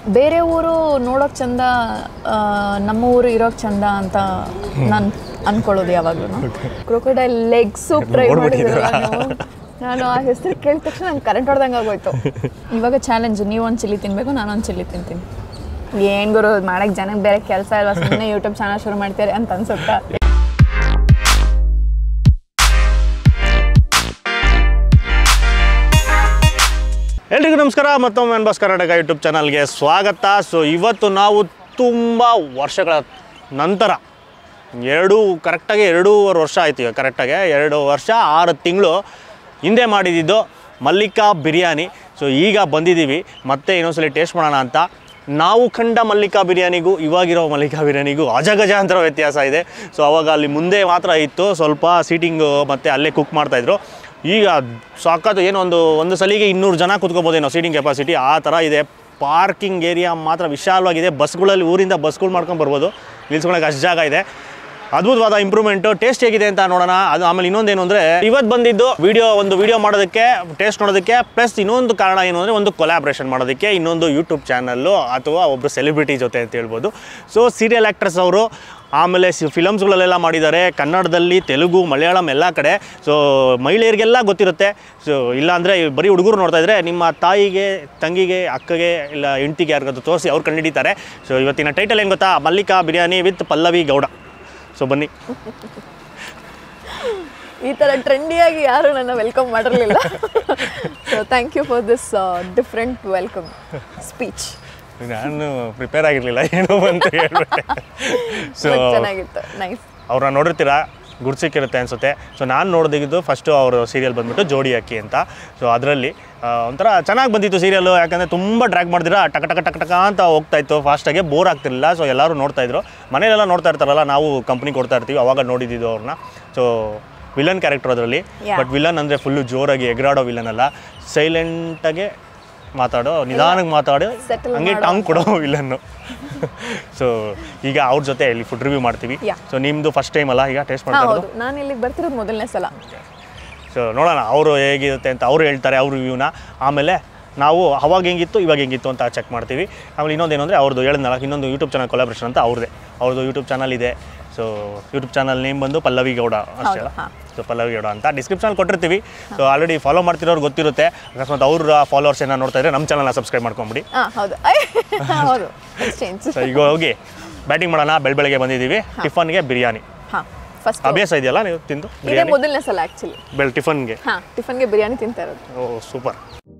ಬೇರೆ ಊರು ನೋಡೋಕ್ ಚಂದ ಆ, ನಮ್ಮ ಊರು ಇರೋಕ್ ಚಂದ ಅಂತ ನಾನು ಅನ್ಕೊಳ್ಳೋದು ಯಾವಾಗ್ಲೂ ಕ್ರೊಕೊಡೈಲ್ ಲೆಗ್ ಸೂಪ್ ಟ್ರೈ ಮಾಡಿದ್ರಲ್ಲ ನೀವು ನಾನು ಆ ಹೆಸರು ಕೇಳಿದ ತಕ್ಷಣ ನಂಗೆ ಕರೆಂಟ್ ಹೊಡೆದಂಗೆ ಆಗೋಯ್ತು ಇವಾಗ ಚಾಲೆಂಜ್ ನೀವು ಒಂದು ಚಿಲ್ಲಿ ತಿನ್ಬೇಕು ನಾನು ಒಂದು ಚಿಲ್ಲಿ ತಿಂತೀನಿ ಏನು ಗುರು ಮಾಡಕ್ಕೆ ಜನಕ್ಕೆ ಬೇರೆ ಕೆಲಸ ಇಲ್ಲ ಸುಮ್ಮನೆ ಯೂಟ್ಯೂಬ್ ಚಾನಲ್ ಶುರು ಮಾಡ್ತಾರೆ ಅಂತ ಅನ್ಸುತ್ತಾ ಎಲ್ರಿಗೂ ನಮಸ್ಕಾರ ಮತ್ತೊಮ್ಮೆ ಎನ್ ಬಾಸ್ ಕರ್ನಾಟಕ ಯೂಟ್ಯೂಬ್ ಚಾನಲ್ಗೆ ಸ್ವಾಗತ ಸೊ ಇವತ್ತು ನಾವು ತುಂಬ ವರ್ಷಗಳ ನಂತರ ಎರಡು ಕರೆಕ್ಟಾಗಿ ಎರಡೂವರೆ ವರ್ಷ ಆಯ್ತು ಈಗ ಕರೆಕ್ಟಾಗಿ ಎರಡು ವರ್ಷ ಆರು ತಿಂಗಳು ಹಿಂದೆ ಮಾಡಿದ್ದು ಮಲ್ಲಿಕಾ ಬಿರಿಯಾನಿ ಸೊ ಈಗ ಬಂದಿದ್ದೀವಿ ಮತ್ತೆ ಇನ್ನೊಂದ್ಸಲಿ ಟೇಸ್ಟ್ ಮಾಡೋಣ ಅಂತ ನಾವು ಕಂಡ ಮಲ್ಲಿಕಾ ಬಿರಿಯಾನಿಗೂ ಇವಾಗಿರೋ ಮಲ್ಲಿಕಾ ಬಿರಿಯಾನಿಗೂ ಅಜಗಜಾಂತರ ವ್ಯತ್ಯಾಸ ಇದೆ ಸೊ ಅವಾಗ ಅಲ್ಲಿ ಮುಂದೆ ಮಾತ್ರ ಇತ್ತು ಸ್ವಲ್ಪ ಸೀಟಿಂಗು ಮತ್ತು ಅಲ್ಲೇ ಕುಕ್ ಮಾಡ್ತಾಯಿದ್ರು ಈಗ ಸಾಕತ್ತು ಏನು ಒಂದು ಒಂದು ಸಲಿಗೆ ಇನ್ನೂರು ಜನ ಕೂತ್ಕೋಬೋದೇನೋ ಸೀಟಿಂಗ್ ಕೆಪಾಸಿಟಿ ಆ ಥರ ಇದೆ ಪಾರ್ಕಿಂಗ್ ಏರಿಯಾ ಮಾತ್ರ ವಿಶಾಲವಾಗಿದೆ ಬಸ್ಗಳಲ್ಲಿ ಊರಿಂದ ಬಸ್ಗಳು ಮಾಡ್ಕೊಂಡು ಬರ್ಬೋದು ನಿಲ್ಸ್ಕೊಳಕ್ಕೆ ಅಷ್ಟು ಜಾಗ ಇದೆ ಅದ್ಭುತವಾದ ಇಂಪ್ರೂವ್ಮೆಂಟು ಟೇಸ್ಟ್ ಹೇಗಿದೆ ಅಂತ ನೋಡೋಣ ಅದು ಆಮೇಲೆ ಇನ್ನೊಂದೇನು ಅಂದರೆ ಇವತ್ತು ಬಂದಿದ್ದು ವಿಡಿಯೋ ಒಂದು ವಿಡಿಯೋ ಮಾಡೋದಕ್ಕೆ ಟೇಸ್ಟ್ ನೋಡೋದಕ್ಕೆ ಪ್ಲಸ್ ಇನ್ನೊಂದು ಕಾರಣ ಏನು ಅಂದರೆ ಒಂದು ಕೊಲಾಬ್ರೇಷನ್ ಮಾಡೋದಕ್ಕೆ ಇನ್ನೊಂದು ಯೂಟ್ಯೂಬ್ ಚಾನಲ್ಲು ಅಥವಾ ಒಬ್ಬರು ಸೆಲೆಬ್ರಿಟಿ ಜೊತೆ ಅಂತ ಹೇಳ್ಬೋದು ಸೊ ಸೀರಿಯಲ್ ಆ್ಯಕ್ಟ್ರೆಸ್ ಅವರು ಆಮೇಲೆ ಸಿ ಫಿಲಮ್ಸ್ಗಳಲ್ಲೆಲ್ಲ ಮಾಡಿದ್ದಾರೆ ಕನ್ನಡದಲ್ಲಿ ತೆಲುಗು ಮಲಯಾಳಂ ಎಲ್ಲ ಕಡೆ ಸೊ ಮಹಿಳೆಯರಿಗೆಲ್ಲ ಗೊತ್ತಿರುತ್ತೆ ಸೊ ಇಲ್ಲಾಂದರೆ ಬರೀ ಹುಡುಗರು ನೋಡ್ತಾ ಇದ್ರೆ ನಿಮ್ಮ ತಾಯಿಗೆ ತಂಗಿಗೆ ಅಕ್ಕಗೆ ಇಲ್ಲ ಹೆಂಡ್ತಿಗೆ ಯಾರಿಗಾದ್ರು ತೋರಿಸಿ ಅವ್ರು ಕಂಡುಹಿಡಿತಾರೆ ಸೊ ಇವತ್ತಿನ ಟೈಟಲ್ ಏನು ಗೊತ್ತಾ ಮಲ್ಲಿಕಾ ಬಿರಿಯಾನಿ ವಿತ್ ಪಲ್ಲವಿ ಗೌಡ ಸೊ ಬನ್ನಿ ಈ ಥರ ಟ್ರೆಂಡಿಯಾಗಿ ಯಾರು ನನ್ನ ವೆಲ್ಕಮ್ ಮಾಡಿರಲಿಲ್ಲ so thank you for this different welcome speech ನಾನು ಪ್ರಿಪೇರ್ ಆಗಿರಲಿಲ್ಲ ಏನೋ ಅಂತ ಹೇಳ್ಬಿಟ್ಟೆ ಸೊ ಚೆನ್ನಾಗಿತ್ತು ನೈಸ್ ಅವ್ರನ್ನ ನೋಡಿರ್ತೀರಾ ಗುಡ್ಸಿಕ್ಕಿರುತ್ತೆ ಅನಿಸುತ್ತೆ ಸೊ ನಾನು ನೋಡಿದ್ದು ಫಸ್ಟು ಅವರು ಸೀರಿಯಲ್ ಬಂದ್ಬಿಟ್ಟು ಜೋಡಿ ಅಕ್ಕಿ ಅಂತ ಸೊ ಅದರಲ್ಲಿ ಒಂಥರ ಚೆನ್ನಾಗಿ ಬಂದಿತ್ತು ಸೀರಿಯಲ್ಲು ಯಾಕಂದರೆ ತುಂಬ ಡ್ರ್ಯಾಗ್ ಮಾಡಿದಿರ ಟಕ ಟಕ ಟಕ ಟಕ ಅಂತ ಹೋಗ್ತಾ ಇತ್ತು ಫಾಸ್ಟಾಗಿ ಬೋರ್ ಆಗ್ತಿರಲಿಲ್ಲ ಸೊ ಎಲ್ಲರೂ ನೋಡ್ತಾ ಇದ್ರು ಮನೇಲೆಲ್ಲ ನೋಡ್ತಾ ಇರ್ತಾರಲ್ಲ ನಾವು ಕಂಪ್ನಿ ಕೊಡ್ತಾ ಇರ್ತೀವಿ ಅವಾಗ ನೋಡಿದ್ದು ಅವ್ರನ್ನ ಸೊ ವಿಲನ್ ಕ್ಯಾರೆಕ್ಟರ್ ಅದರಲ್ಲಿ Yeah. ಬಟ್ ವಿಲನ್ ಅಂದರೆ ಫುಲ್ಲು ಜೋರಾಗಿ ಎಗರಾಡೋ ವಿಲನ್ ಅಲ್ಲ ಸೈಲೆಂಟಾಗೆ ಮಾತಾಡೋ ನಿಧಾನಕ್ಕೆ ಮಾತಾಡೋ Settle ಹಂಗೆ ಮಾಡೋ ಟಾಂಗ್ ಕೊಡೋ ವಿಲನ್ನು ಸೊ ಈಗ ಅವ್ರ ಜೊತೆ ಇಲ್ಲಿ ಫುಡ್ ರಿವ್ಯೂ ಮಾಡ್ತೀವಿ Yeah. ಸೊ ನಿಮ್ಮದು ಫಸ್ಟ್ ಟೈಮ್ ಅಲ್ಲ ಈಗ ಟೇಸ್ಟ್ ಹಾಂ ಮಾಡ್ತಾ ಹೌದು ಇರೋದು ನಾನು ಇಲ್ಲಿಗೆ ಬರ್ತಿರೋದು ಮೊದಲನೇ ಸಲ ಸೊ ನೋಡೋಣ ಅವರು ಹೇಗಿರುತ್ತೆ ಅಂತ ಅವರು ಹೇಳ್ತಾರೆ ಅವ್ರ ರಿವ್ಯೂನ ಆಮೇಲೆ ನಾವು ಅವಾಗ ಹೆಂಗಿತ್ತು ಇವಾಗ ಹೆಂಗಿತ್ತು ಅಂತ ಚೆಕ್ ಮಾಡ್ತೀವಿ ಆಮೇಲೆ ಇನ್ನೊಂದು ಏನು ಅಂದರೆ ಅವ್ರದ್ದು ಹೇಳಿದ್ನಲ್ಲ ಇನ್ನೊಂದು ಯೂಟ್ಯೂಬ್ ಚಾನಲ್ ಕೊಲಾಬ್ರೇಷನ್ ಅಂತ ಅವ್ರದ್ದೇ ಅವ್ರದ್ದು ಯೂಟ್ಯೂಬ್ ಚಾನಲ್ ಇದೆ ಸೊ ಯೂಟ್ಯೂಬ್ ಚಾನಲ್ ನೇಮ್ ಬಂದು ಪಲ್ಲವಿ ಗೌಡ ಅಷ್ಟೇ ಅಲ್ಲ ಹಾ. ಸೊ ಪಲ್ಲವಿ ಗೌಡ ಅಂತ ಡಿಸ್ಕ್ರಿಪ್ಷನ್ ಕೊಟ್ಟಿರ್ತೀವಿ ಸೊ ಆಲ್ರೆಡಿ ಫಾಲೋ ಮಾಡ್ತಿರೋರು ಗೊತ್ತಿರುತ್ತೆ ಅಕಸ್ಮಾತ್ ಅವ್ರ ಫಾಲೋವರ್ಸ್ ಏನೋ ನೋಡ್ತಾ ಇದ್ರೆ ನಮ್ಮ ಚಾನಲ್ನ ಸಬ್ಸ್ಕ್ರೈಬ್ ಮಾಡ್ಕೊಂಬಿಡಿ ಹಾಂ ಹೌದು ಹೌದು ಎಕ್ಸ್ಚೇಂಜ್ ಸೊ ಈಗ ಹೋಗಿ ಬ್ಯಾಟಿಂಗ್ ಮಾಡೋಣ ಬೆಳ್ ಬೆಳಗ್ಗೆ ಬಂದಿದ್ದೀವಿ ಟಿಫನ್ಗೆ ಬಿರಿಯಾನಿ ಹಾಂ ಫಸ್ಟ್ ಅಭ್ಯಾಸ ಇದೆಯಲ್ಲ ನೀವು ತಿಂದು ಇದೇ ಬಿರಿಯಾನಿ ಮೊದಲನೇ ಸಲ ಆ್ಯಕ್ಚುಲಿ ಬೆಳ್ ಟಿಫನ್ಗೆ ಹಾಂ ಟಿಫನ್ಗೆ ಬಿರಿಯಾನಿ ತಿಂತಾ ಇರೋದು ಓ ಸೂಪರ್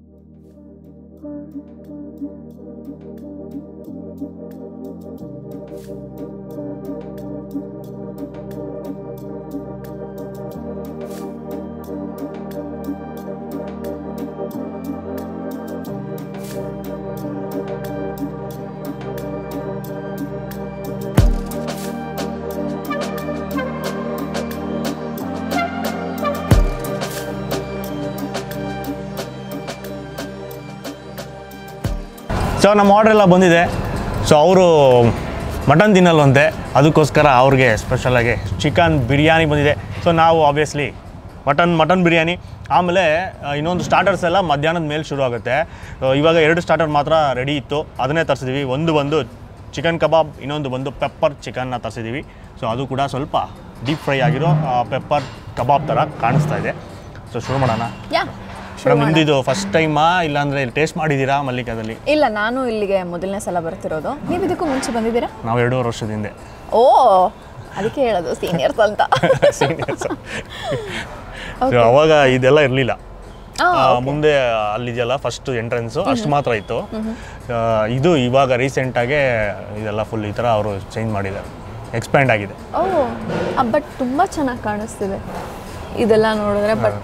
ಸೊ ನಮ್ಮ ಆರ್ಡ್ರ್ ಎಲ್ಲ ಬಂದಿದೆ ಸೊ ಅವರು ಮಟನ್ ತಿನ್ನಲ್ವಂತೆ ಅದಕ್ಕೋಸ್ಕರ ಅವ್ರಿಗೆ ಸ್ಪೆಷಲಾಗಿ ಚಿಕನ್ ಬಿರಿಯಾನಿ ಬಂದಿದೆ ಸೊ ನಾವು ಆಬ್ವಿಯಸ್ಲಿ ಮಟನ್ ಮಟನ್ ಬಿರಿಯಾನಿ ಆಮೇಲೆ ಆ, ಇನ್ನೊಂದು ಸ್ಟಾರ್ಟರ್ಸ್ ಎಲ್ಲ ಮಧ್ಯಾಹ್ನದ ಮೇಲೆ ಶುರು ಆಗುತ್ತೆ ಸೊ ಇವಾಗ ಎರಡು ಸ್ಟಾರ್ಟರ್ ಮಾತ್ರ ರೆಡಿ ಇತ್ತು ಅದನ್ನೇ ತರಿಸಿದ್ವಿ ಒಂದು ಬಂದು ಚಿಕನ್ ಕಬಾಬ್ ಇನ್ನೊಂದು ಬಂದು ಪೆಪ್ಪರ್ ಚಿಕನ್ನ ತರಿಸಿದ್ದೀವಿ ಸೊ ಅದು ಕೂಡ ಸ್ವಲ್ಪ ಡೀಪ್ ಫ್ರೈ ಆಗಿರೋ ಪೆಪ್ಪರ್ ಕಬಾಬ್ ಥರ ಕಾಣಿಸ್ತಾ ಇದೆ ಸೊ ಶುರು ಮಾಡೋಣ ಯಾ ಮೇಡಮ್ ನಿಮ್ದು ಇದು ಫಸ್ಟ್ ಟೈಮಾ ಇಲ್ಲಾಂದರೆ ಟೇಸ್ಟ್ ಮಾಡಿದ್ದೀರಾ ಮಲ್ಲಿಕಾದಲ್ಲಿ ಇಲ್ಲ ನಾನು ಇಲ್ಲಿಗೆ ಮೊದಲನೇ ಸಲ ಬರ್ತಿರೋದು ನೀವು ಇದಕ್ಕೂ ಮುಂಚೆ ಬಂದಿದ್ದೀರಾ ನಾವು ಎರಡೂವರೆ ವರ್ಷದ ಹಿಂದೆ ಓ ಅದಕ್ಕೆ ಹೇಳೋದು ಸೀನಿಯರ್ಸ್ ಅಂತ ಸೀನಿಯರ್ಸ್ ಅವಾಗ ಇದೆಲ್ಲ ಇರಲಿಲ್ಲ ಆ, ಮುಂದೆ ಅಲ್ಲಿದೆಯಲ್ಲ ಫಸ್ಟ್ ಎಂಟ್ರೆನ್ಸು ಅಷ್ಟು ಮಾತ್ರ ಇತ್ತು ಆ, ಇದು ಇವಾಗ ರೀಸೆಂಟಾಗೆ ಇದೆಲ್ಲ ಫುಲ್ ಈ ಥರ ಅವರು ಚೇಂಜ್ ಮಾಡಿದ್ದಾರೆ ಎಕ್ಸ್ಪ್ಯಾಂಡ್ ಆಗಿದೆ ಓ ಬಟ್ ತುಂಬ ಚೆನ್ನಾಗಿ ಕಾಣಿಸ್ತಿದೆ ಇದೆಲ್ಲ ನೋಡಿದ್ರೆ ಬಟ್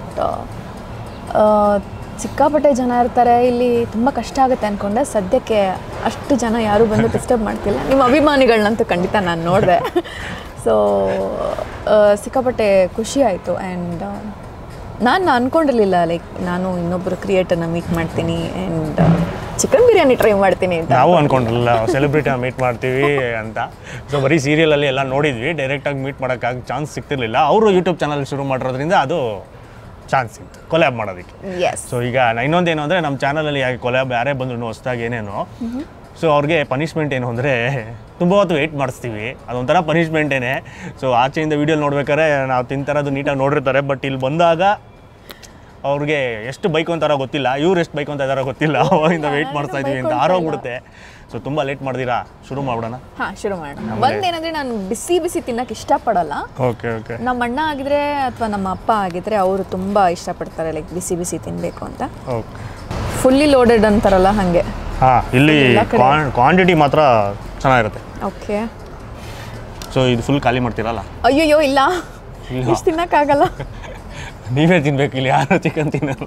ಸಿಕ್ಕಾಪಟ್ಟೆ ಜನ ಇರ್ತಾರೆ ಇಲ್ಲಿ ತುಂಬ ಕಷ್ಟ ಆಗುತ್ತೆ ಅಂದ್ಕೊಂಡೆ ಸದ್ಯಕ್ಕೆ ಅಷ್ಟು ಜನ ಯಾರೂ ಬಂದು ಡಿಸ್ಟರ್ಬ್ ಮಾಡ್ತಿಲ್ಲ ನಿಮ್ಮ ಅಭಿಮಾನಿಗಳನ್ನಂತೂ ಖಂಡಿತ ನಾನು ನೋಡಿದೆ ಸೊ ಸಿಕ್ಕಾಪಟ್ಟೆ ಖುಷಿ ಆಯಿತು ಆ್ಯಂಡ್ ನಾನು ಅಂದ್ಕೊಂಡಿರಲಿಲ್ಲ ಲೈಕ್ ನಾನು ಇನ್ನೊಬ್ಬರು ಕ್ರಿಯೇಟರ್ನ ಮೀಟ್ ಮಾಡ್ತೀನಿ ಆ್ಯಂಡ್ ಚಿಕನ್ ಬಿರಿಯಾನಿ ಟ್ರೈ ಮಾಡ್ತೀನಿ ಅಂತ ನಾವು ಅನ್ಕೊಂಡಿರಲಿಲ್ಲ ಸೆಲೆಬ್ರಿಟಿನ ಮೀಟ್ ಮಾಡ್ತೀವಿ ಅಂತ ಸೊ ಬರೀ ಸೀರಿಯಲಲ್ಲಿ ಎಲ್ಲ ನೋಡಿದ್ವಿ ಡೈರೆಕ್ಟಾಗಿ ಮೀಟ್ ಮಾಡೋಕ್ಕಾಗಿ ಚಾನ್ಸ್ ಸಿಗ್ತಿರ್ಲಿಲ್ಲ ಅವರು ಯೂಟ್ಯೂಬ್ ಚಾನಲ್ ಶುರು ಮಾಡಿರೋದ್ರಿಂದ ಅದು ಚಾನ್ಸ್ ಸಿಕ್ತು ಕೊಲ್ಯಾಬ್ ಮಾಡೋದಕ್ಕೆ ಎಸ್ ಸೊ ಈಗ ನ- ಇನ್ನೊಂದೇನು ಅಂದರೆ ನಮ್ಮ ಚಾನಲಲ್ಲಿ ಯಾಕೆ ಕೊಲ್ಯಾಬ್ ಯಾರೇ ಬಂದ್ರು ಹೊಸ್ದಾಗಿ ಏನೇನು ಸೊ ಅವ್ರಿಗೆ ಪನಿಷ್ಮೆಂಟ್ ಏನು ಅಂದರೆ ತುಂಬ ಹೊತ್ತು ವೆಯ್ಟ್ ಮಾಡಿಸ್ತೀವಿ ಅದೊಂಥರ ಪನಿಷ್ಮೆಂಟೇನೆ ಸೊ ಆಚೆಯಿಂದ ವೀಡಿಯೋ ನೋಡ್ಬೇಕಾದ್ರೆ ನಾವು ತಿಂತಾರದು ನೀಟಾಗಿ ನೋಡಿರ್ತಾರೆ ಬಟ್ ಇಲ್ಲಿ ಬಂದಾಗ ಅವ್ರಿಗೆ ಎಷ್ಟು ಬೈಕ್ ಅಂತಾರೋ ಗೊತ್ತಿಲ್ಲ ಇವ್ರು ಎಷ್ಟು ಬೈಕ್ ಅಂತ ಇದಾರೋ ಗೊತ್ತಿಲ್ಲ ಅವಾಗಿಂದ ವೆಯ್ಟ್ ಮಾಡ್ತಾ ಇದೀವಿ ಅಂತ ಆರೋಗ್ಬಿಡುತ್ತೆ ಸೊ ತುಂಬ ಲೇಟ್ ಮಾಡ್ದಿರಾ ಶುರು ಮಾಡೋಣ ಹಾ ಶುರು ಮಾಡೋಣ ಒಂದೇನಂದ್ರೆ ನಾನು ಬಿಸಿ ಬಿಸಿ ತಿನ್ನಕ್ಕೆ ಇಷ್ಟಪಡಲ್ಲ ಓಕೆ ಓಕೆ ನಮ್ಮ ಅಣ್ಣ ಆಗಿದ್ರೆ ಅಥವಾ ನಮ್ಮ ಅಪ್ಪ ಆಗಿದ್ರೆ ಅವರು ತುಂಬಾ ಇಷ್ಟಪಡ್ತಾರೆ ಲೈಕ್ ಬಿಸಿ ಬಿಸಿ ತಿನ್ನಬೇಕು ಅಂತ ಓಕೆ ಫುಲ್ಲಿ ಲೋಡೆಡ್ ಅಂತಾರಲ್ಲ ಹಾಗೆ ಹಾಂ ಇಲ್ಲಿ ಎಲ್ಲ ಕಡೆ. ಕ್ವಾಂಟಿಟಿ ಮಾತ್ರ ಚೆನ್ನಾಗಿರುತ್ತೆ ಓಕೆ ಸೊ ಇದು ಫುಲ್ ಖಾಲಿ ಮಾಡ್ತೀರಲ್ಲ ಅಯ್ಯಯ್ಯೋ ಇಲ್ಲ ಇಲ್ಲ. ಇಷ್ಟು ತಿನ್ನಕ್ಕಾಗಲ್ಲ ನೀವೇ ತಿನ್ಬೇಕು ಇಲ್ಲಿ ಯಾರು ಚಿಕನ್ ತಿನ್ನಲ್ಲ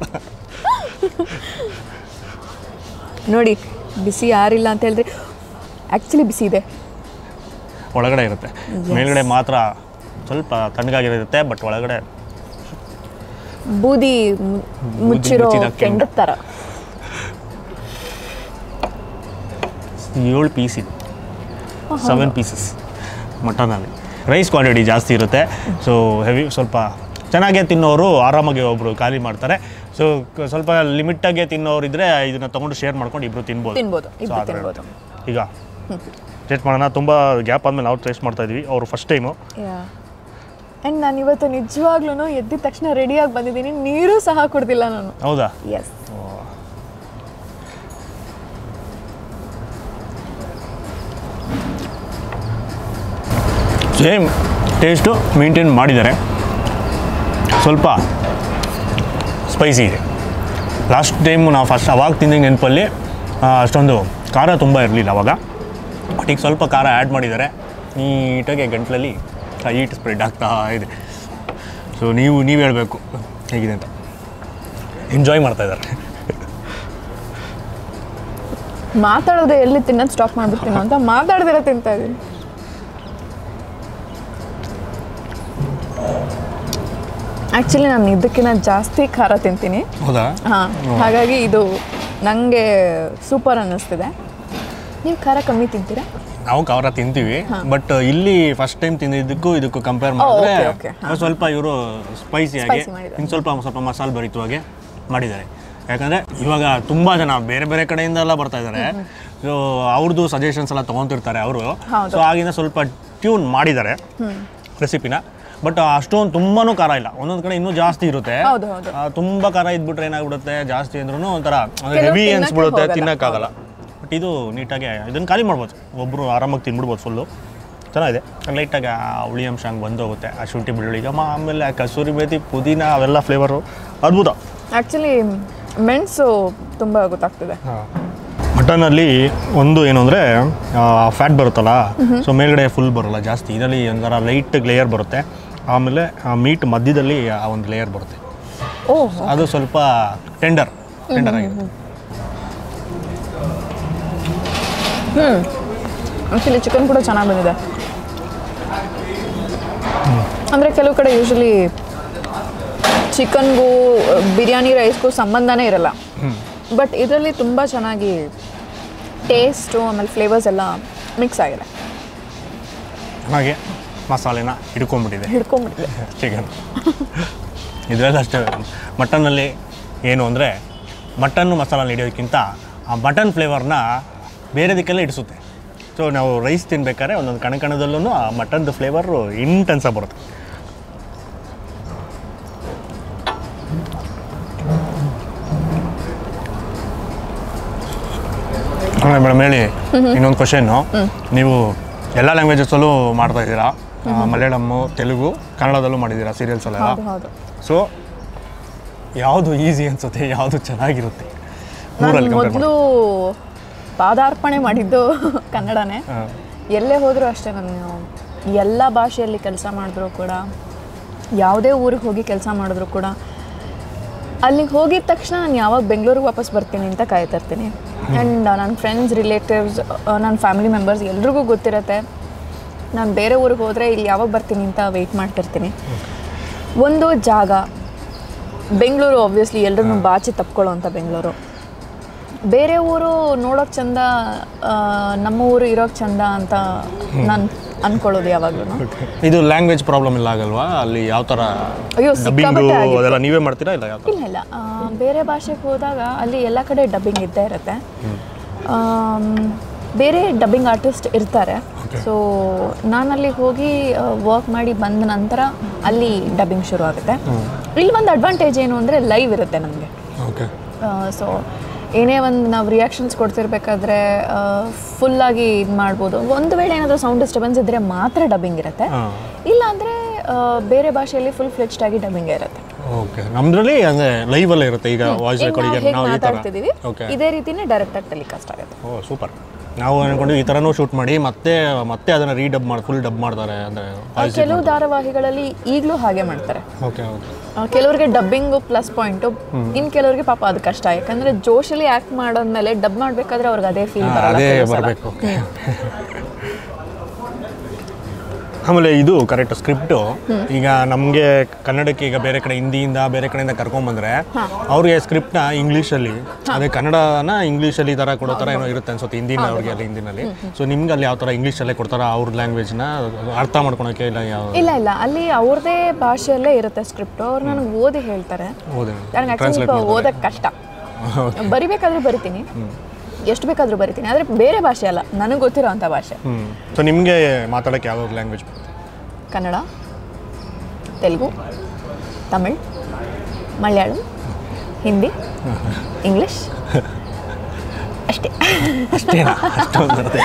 ನೋಡಿ ಬಿಸಿ ಯಾರಿಲ್ಲ ಅಂತ ಹೇಳಿದ್ರೆ ಆ್ಯಕ್ಚುಲಿ ಬಿಸಿ ಇದೆ ಒಳಗಡೆ ಇರುತ್ತೆ ಮೇಲ್ಗಡೆ ಮಾತ್ರ ಸ್ವಲ್ಪ ತಣ್ಣಗಾಗಿರುತ್ತೆ ಬಟ್ ಒಳಗಡೆ ಬೂದಿ ಮು- ಮುಚ್ಚಿರೋ ಮುಚ್ಚಿದ ಕೆಂಡ. ಕೆಂಡದ ಥರ ಏಳು ಪೀಸ್ ಇದೆ ಸೆವೆನ್ ಪೀಸಸ್ ಮಟನಲ್ಲಿ ರೈಸ್ ಕ್ವಾಂಟಿಟಿ ಜಾಸ್ತಿ ಇರುತ್ತೆ ಸೊ ಹೆವಿ ಸ್ವಲ್ಪ ಚೆನ್ನಾಗೇ ತಿನ್ನೋರು ಆರಾಮಾಗಿ ಒಬ್ಬರು ಖಾಲಿ ಮಾಡ್ತಾರೆ ಸೊ ಸ್ವಲ್ಪ ಲಿಮಿಟಾಗೆ ತಿನ್ನೋರು ಇದ್ದರೆ ಇದನ್ನು ತೊಗೊಂಡು ಶೇರ್ ಮಾಡ್ಕೊಂಡು ಇಬ್ಬರು ತಿನ್ಬೋದು ತಿನ್ಬೋದು So, ಇಬ್ರು ಆ ಥರ ತಿನ್ಬೋದು ಇರುತ್ತೆ. ಈಗ ಟೇಸ್ಟ್ ಮಾಡೋಣ ತುಂಬ ಗ್ಯಾಪ್ ಆದಮೇಲೆ ನಾವು ಟೇಸ್ಟ್ ಮಾಡ್ತಾ ಇದ್ವಿ ಅವರು ಫಸ್ಟ್ ಟೈಮು ಆ್ಯಂಡ್ ನಾನು ಇವತ್ತು ನಿಜವಾಗ್ಲೂ ಎದ್ದಿದ ತಕ್ಷಣ ರೆಡಿಯಾಗಿ ಬಂದಿದ್ದೀನಿ ನೀರು ಸಹ ಕುಡ್ದಿಲ್ಲ ನಾನು ಹೌದಾ ಎಸ್ ಸೇಮ್ ಟೇಸ್ಟು ಮೇಂಟೈನ್ ಮಾಡಿದ್ದಾರೆ ಸ್ವಲ್ಪ ಸ್ಪೈಸಿ ಇದೆ ಲಾಸ್ಟ್ ಟೈಮು ನಾವು ಫಸ್ಟ್ ಅವಾಗ ತಿಂದಂಗೆ ನೆನಪಲ್ಲಿ ಆ, ಅಷ್ಟೊಂದು ಖಾರ ತುಂಬ ಇರಲಿಲ್ಲ ಅವಾಗ ಬಟ್ ಈಗ ಸ್ವಲ್ಪ ಖಾರ ಆ್ಯಡ್ ಮಾಡಿದ್ದಾರೆ ನೀಟಾಗಿ ಗಂಟ್ಲಲ್ಲಿ ಹೀಟ್ ಸ್ಪ್ರೆಡ್ ಆಗ್ತಾ ಇದೆ ಸೊ ನೀವು ನೀವು ಹೇಳಬೇಕು ಹೇಗಿದೆ ಅಂತ ಎಂಜಾಯ್ ಮಾಡ್ತಾ ಇದ್ದಾರೆ ಮಾತಾಡೋದು ಎಲ್ಲಿ ತಿನ್ನೋದು ಸ್ಟಾಪ್ ಮಾಡ್ಬಿಡ್ತೀನೋ ಅಂತ ಮಾತಾಡ್ದಿರ ತಿಂತಾ ಇದ್ದೀನಿ ಆ್ಯಕ್ಚುಲಿ ನಾನು ಇದಕ್ಕಿಂತ ಜಾಸ್ತಿ ಖಾರ ತಿಂತೀನಿ ಹೌದಾ ಹಾಂ ಹಾಗಾಗಿ ಇದು ನನಗೆ ಸೂಪರ್ ಅನ್ನಿಸ್ತಿದೆ ನೀವು ಖಾರ ಕಮ್ಮಿ ತಿಂತೀರಾ ನಾವು ಖಾರ ತಿಂತೀವಿ ಬಟ್ ಇಲ್ಲಿ ಫಸ್ಟ್ ಟೈಮ್ ತಿಂದಿದ್ದಕ್ಕೂ ಇದಕ್ಕೂ ಕಂಪೇರ್ ಮಾಡಿದ್ರೆ okay, okay. ಒಂದ್ ಸ್ವಲ್ಪ ಇವರು ಸ್ಪೈಸಿ ಆಗಿ Spicy ಮಾಡಿದ್ದಾರೆ. ಇನ್ನು ಸ್ವಲ್ಪ ಸ್ವಲ್ಪ ಮಸಾಲೆ ಭರಿತವಾಗಿ ಮಾಡಿದ್ದಾರೆ ಯಾಕಂದ್ರೆ ಇವಾಗ ತುಂಬಾ ಜನ ಬೇರೆ ಬೇರೆ ಕಡೆಯಿಂದ ಎಲ್ಲ ಬರ್ತಾ ಇದ್ದಾರೆ ಸೊ ಅವ್ರದ್ದು ಸಜೆಷನ್ಸ್ ಎಲ್ಲ ತೊಗೊತಿರ್ತಾರೆ ಅವರು ಹೌದು. ಸೊ ಆಗಿನ ಸ್ವಲ್ಪ ಟ್ಯೂನ್ ಮಾಡಿದ್ದಾರೆ ರೆಸಿಪಿನ ಬಟ್ ಅಷ್ಟೊಂದು ತುಂಬಾನು ಖಾರ ಇಲ್ಲ ಒಂದೊಂದು ಕಡೆ ಇನ್ನೂ ಜಾಸ್ತಿ ಇರುತ್ತೆ ಹೌದು, ಹೌದು. ಆ, ತುಂಬಾ ಖಾರ ಇದ್ಬಿಟ್ರೆ ಏನಾಗ್ಬಿಡುತ್ತೆ ಜಾಸ್ತಿ ಅಂದ್ರೂ ಒಂಥರ ಕೆಲವ್ರು ಹೆವಿ ತಿನ್ನಕ್ಕೆ ಅನ್ಸ್ಬಿಡುತ್ತೆ ಹೋಗಲ್ಲ. ತಿನ್ನಕ್ಕಾಗಲ್ಲ ಬಟ್ ಇದು ನೀಟಾಗಿ ಇದನ್ನು ಖಾಲಿ ಮಾಡ್ಬೋದು ಒಬ್ಬರು ಆರಾಮಾಗಿ ತಿನ್ಬಿಡ್ಬೋದು ಫುಲ್ಲು ಚೆನ್ನಾಗಿದೆ ಲೈಟಾಗಿ ಆ ಹುಳಿ ಅಂಶ ಹಂಗೆ ಬಂದೋಗುತ್ತೆ ಆ ಶುಂಠಿ ಬೆಳ್ಳುಳ್ಳಿಗೆ ಮ- ಆಮೇಲೆ ಆ ಕಸೂರಿ ಮೇಥಿ ಪುದೀನ ಅವೆಲ್ಲ ಫ್ಲೇವರು ಅದ್ಭುತ ಆ್ಯಕ್ಚುಲಿ ಮೆಣಸು ತುಂಬ ಗೊತ್ತಾಗ್ತಿದೆ ಮಟನಲ್ಲಿ ಒಂದು ಏನು ಅಂದರೆ ಫ್ಯಾಟ್ ಬರುತ್ತಲ್ಲ ಸೊ ಮೇಲ್ಗಡೆ ಫುಲ್ ಬರೋಲ್ಲ ಜಾಸ್ತಿ ಇದರಲ್ಲಿ ಒಂಥರ ಲೈಟ್ ಲೇಯರ್ ಬರುತ್ತೆ ಆಮೇಲೆ ಆ ಮೀಟ್ ಮಧ್ಯದಲ್ಲಿ ಆ ಒಂದು ಲೇಯರ್ ಬರುತ್ತೆ ಓಹ್ ಅದು ಸ್ವಲ್ಪ ಟೆಂಡರ್ ಟೆಂಡರ್ ಆಗಿರುತ್ತೆ ಆ್ಯಕ್ಚುಲಿ ಚಿಕನ್ ಕೂಡ ಚೆನ್ನಾಗಿ ಬಂದಿದೆ ಅಂದರೆ ಕೆಲವು ಕಡೆ ಯೂಶಲಿ ಚಿಕನ್ಗೂ ಬಿರಿಯಾನಿ ರೈಸ್ಗೂ ಸಂಬಂಧನೇ ಇರಲ್ಲ ಬಟ್ ಇದರಲ್ಲಿ ತುಂಬ ಚೆನ್ನಾಗಿ ಟೇಸ್ಟು ಆಮೇಲೆ ಫ್ಲೇವರ್ಸ್ ಎಲ್ಲ ಮಿಕ್ಸ್ ಆಗಿದೆ ಹಾಗೆ ಮಸಾಲೆನ ಹಿಡ್ಕೊಂಡ್ಬಿಟ್ಟಿದೆ ಹಿಡ್ಕೊಂಬಿಟ್ಟಿದೆ ಚಿಕನ್ ಇದರಲ್ಲಿ ಅಷ್ಟೇ ಮಟನ್ನಲ್ಲಿ ಏನು ಅಂದರೆ ಮಟನ್ ಮಸಾಲ ಹಿಡಿಯೋದಕ್ಕಿಂತ ಆ ಮಟನ್ ಫ್ಲೇವರ್ನ ಬೇರೆ ದಿಕ್ಕೆಲ್ಲ ಇಡಿಸುತ್ತೆ ಸೊ ನಾವು ರೈಸ್ ತಿನ್ಬೇಕಾದ್ರೆ ಒಂದೊಂದು ಕಣ ಕಣದಲ್ಲೂ ಆ ಮಟನ್ದು ಫ್ಲೇವರು ಇಂಟೆನ್ಸಾಗಿ ಬರುತ್ತೆ ಮೇಡಮ್ ಹೇಳಿ ಇನ್ನೊಂದು ಕ್ವಶನ್ನು ನೀವು ಎಲ್ಲ ಲ್ಯಾಂಗ್ವೇಜಸಲ್ಲೂ ಮಾಡ್ತಾ ಇದ್ದೀರಾ ಆ, ಮಲಯಾಳಮ್ಮು ತೆಲುಗು ಕನ್ನಡದಲ್ಲೂ ಮಾಡಿದ್ದೀರಾ ಸೀರಿಯಲ್ಸ್ ಎಲ್ಲ ಹೌದು ಹೌದು ಸೊ ಯಾವುದು ಈಸಿ ಅನ್ಸುತ್ತೆ ಯಾವುದು ಚೆನ್ನಾಗಿರುತ್ತೆ ನಾನು ಮೂರಲ್ಲಿ ಕಂಪೇರ್ ಮೊದಲು ಪಾದಾರ್ಪಣೆ ಮಾಡಿದ್ದು ಕನ್ನಡನೇ ಎಲ್ಲೇ ಹೋದರೂ ಅಷ್ಟೇ ನಾನು ಎಲ್ಲ ಭಾಷೆಯಲ್ಲಿ ಕೆಲಸ ಮಾಡಿದ್ರು ಕೂಡ ಯಾವುದೇ ಊರಿಗೆ ಹೋಗಿ ಕೆಲಸ ಮಾಡಿದ್ರು ಕೂಡ ಅಲ್ಲಿಗೆ ಹೋಗಿದ ತಕ್ಷಣ ನಾನು ಯಾವಾಗ ಬೆಂಗಳೂರಿಗೆ ವಾಪಸ್ ಬರ್ತೀನಿ ಅಂತ ಕಾಯ್ತಾ ಇರ್ತೀನಿ ಆ್ಯಂಡ್ ನನ್ನ ಫ್ರೆಂಡ್ಸ್ ರಿಲೇಟಿವ್ಸ್ ನನ್ನ ಫ್ಯಾಮಿಲಿ ಮೆಂಬರ್ಸ್ ಎಲ್ರಿಗೂ ಗೊತ್ತಿರುತ್ತೆ ನಾನು ಬೇರೆ ಊರಿಗೆ ಹೋದರೆ ಇಲ್ಲಿ ಯಾವಾಗ ಬರ್ತೀನಿ ಅಂತ ವೆಯ್ಟ್ ಮಾಡ್ತಿರ್ತೀನಿ ಒಂದು ಜಾಗ ಬೆಂಗಳೂರು ಆಬ್ವಿಯಸ್ಲಿ ಎಲ್ರೂ ಬಾಚಿ ತಪ್ಕೊಳ್ಳೋ ಅಂತ ಬೆಂಗಳೂರು ಬೇರೆ ಊರು ನೋಡೋಕೆ ಚಂದ ಆ, ನಮ್ಮ ಊರು ಇರೋಕೆ ಚಂದ ಅಂತ ನಾನು ಅನ್ಕೊಳ್ಳೋದು ಯಾವಾಗಲೂ ಇದು ಲ್ಯಾಂಗ್ವೇಜ್ ಪ್ರಾಬ್ಲಮ್ ಇಲ್ಲ ಆಗಲ್ವಾ ಅಲ್ಲಿ ಯಾವ ಥರ ಅಯ್ಯೋ ಡಬ್ಬಿಂಗು ಸಿಕ್ಕಾಪಟ್ಟೆ ಆಗಿತ್ತು. ಅದೆಲ್ಲ ನೀವೇ ಮಾಡ್ತೀರಾ ಇಲ್ಲ ಯಾವ ಥರ ಇಲ್ಲ ಇಲ್ಲ ಆ, ಬೇರೆ ಭಾಷೆಗೆ ಹೋದಾಗ ಅಲ್ಲಿ ಎಲ್ಲ ಕಡೆ ಡಬ್ಬಿಂಗ್ ಇದ್ದೇ ಇರುತ್ತೆ ಬೇರೆ ಡಬ್ಬಿಂಗ್ ಆರ್ಟಿಸ್ಟ್ ಇರ್ತಾರೆ ಸೊ ನಾನು ಅಲ್ಲಿಗೆ ಹೋಗಿ ವರ್ಕ್ ಮಾಡಿ ಬಂದ ನಂತರ ಅಲ್ಲಿ ಡಬ್ಬಿಂಗ್ ಶುರು ಆಗುತ್ತೆ ಇಲ್ಲಿ ಒಂದು ಅಡ್ವಾಂಟೇಜ್ ಏನು ಅಂದರೆ ಲೈವ್ ಇರುತ್ತೆ ನಮಗೆ ಓಕೆ ಸೊ ಏನೇ ಒಂದು ನಾವು ರಿಯಾಕ್ಷನ್ಸ್ ಕೊಡ್ತಿರ್ಬೇಕಾದ್ರೆ ಫುಲ್ಲಾಗಿ ಇದು ಮಾಡ್ಬೋದು ಒಂದು ವೇಳೆ ಏನಾದರೂ ಸೌಂಡ್ ಡಿಸ್ಟರ್ಬೆನ್ಸ್ ಇದ್ದರೆ ಮಾತ್ರ ಡಬ್ಬಿಂಗ್ ಇರುತ್ತೆ ಹಾಂ ಇಲ್ಲ ಅಂದರೆ ಬೇರೆ ಭಾಷೆಯಲ್ಲಿ ಫುಲ್ ಫ್ಲೆಚ್ಡ್ ಆಗಿ ಡಬ್ಬಿಂಗ್ ಇರುತ್ತೆ ಓಕೆ ನಮ್ಮದ್ರಲ್ಲಿ ಅಂದರೆ ಲೈವಲ್ಲೇ ಇರುತ್ತೆ ಈಗ ವಾಯ್ಸ್ ಈಗ ರೆಕಾರ್ಡಿಗೆ ಹೇಗೆ ನಾವು ಈ ಥರ ಮಾತಾಡ್ತಿದ್ದೀವಿ ಓಕೆ ಇದೇ ರೀತಿನೇ ಡೈರೆಕ್ಟಾಗಿ ಟೆಲಿಕಾಸ್ಟ್ ಆಗುತ್ತೆ ಓ ಸೂಪರ್ ನಾವು ಅನ್ಕೊಂಡು ಈ ಥರನೂ ಶೂಟ್ ಮಾಡಿ ಮತ್ತೆ ಮತ್ತೆ ಅದನ್ನು ರೀಡಬ್ ಮಾಡಿ ಫುಲ್ ಡಬ್ ಮಾಡ್ತಾರೆ ಅಂದರೆ ಆ, ಕೆಲವು ಧಾರಾವಾಹಿಗಳಲ್ಲಿ ಈಗಲೂ ಹಾಗೆ ಮಾಡ್ತಾರೆ ಓಕೆ ಓಕೆ ಆ, ಕೆಲವ್ರಿಗೆ ಡಬ್ಬಿಂಗು ಪ್ಲಸ್ ಪಾಯಿಂಟು ಇನ್ನು ಕೆಲವ್ರಿಗೆ ಪಾಪ ಅದು ಕಷ್ಟ ಯಾಕಂದ್ರೆ ಜೋಶಲ್ಲಿ ಆ್ಯಕ್ಟ್ ಮಾಡೋದ್ಮೇಲೆ ಡಬ್ ಮಾಡಬೇಕಾದ್ರೆ ಅವ್ರಿಗೆ ಅದೇ ಫೀಲ್ ಬರಲ್ಲ ಅದೇ ಕೆಲವು ಸಲ. ಬರಬೇಕು ಆಮೇಲೆ ಇದು ಕರೆಕ್ಟ್ ಸ್ಕ್ರಿಪ್ಟು ಈಗ ನಮಗೆ ಕನ್ನಡಕ್ಕೆ ಈಗ ಬೇರೆ ಕಡೆ ಹಿಂದಿಯಿಂದ ಬೇರೆ ಕಡೆಯಿಂದ ಕರ್ಕೊಂಬಂದ್ರೆ ಅವ್ರಿಗೆ ಸ್ಕ್ರಿಪ್ಟ್ನ ಇಂಗ್ಲೀಷಲ್ಲಿ ಅದೇ ಕನ್ನಡನ ಇಂಗ್ಲೀಷಲ್ಲಿ ಈ ಥರ ಕೊಡೋ ಥರ ಏನೋ ಇರುತ್ತೆ ಅನ್ಸುತ್ತೆ ಹಿಂದಿನ ಅವ್ರಿಗೆ ಅಲ್ಲಿ ಹಿಂದಿನಲ್ಲಿ ಸೊ ನಿಮ್ಗೆ ಅಲ್ಲಿ ಯಾವ ಥರ ಇಂಗ್ಲೀಷಲ್ಲೇ ಕೊಡ್ತಾರ ಅವ್ರ ಲ್ಯಾಂಗ್ವೇಜ್ನ ಅರ್ಥ ಮಾಡ್ಕೊಳಕ್ಕೆ ಇಲ್ಲ ಯಾವ ಇಲ್ಲ ಇಲ್ಲ ಅಲ್ಲಿ ಅವ್ರದೇ ಭಾಷೆಯಲ್ಲೇ ಇರುತ್ತೆ ಸ್ಕ್ರಿಪ್ಟ್ ಅವ್ರು ನನಗೆ ಓದಿ ಹೇಳ್ತಾರೆ ಓದಿ ನನಗೆ ಆ್ಯಕ್ಚುಲಿ ಓದಕ್ಕೆ ಕಷ್ಟ ಬರಿಬೇಕಾದ್ರೂ ಬರಿತೀನಿ ಎಷ್ಟು ಬೇಕಾದರೂ ಬರಿತೀನಿ ಆದರೆ ಬೇರೆ ಭಾಷೆ ಅಲ್ಲ ನನಗೆ ಗೊತ್ತಿರೋ ಅಂಥ ಭಾಷೆ ಹ್ಞೂ ಸೊ ನಿಮಗೆ ಮಾತಾಡೋಕ್ಕೆ ಯಾವ ಲ್ಯಾಂಗ್ವೇಜ್ ಕನ್ನಡ ತೆಲುಗು ತಮಿಳ್ ಮಲಯಾಳಂ ಹಿಂದಿ ಇಂಗ್ಲಿಷ್ ಅಷ್ಟೇ ಅಷ್ಟೇನಾ ಅಷ್ಟೊಂದು ಬರುತ್ತೆ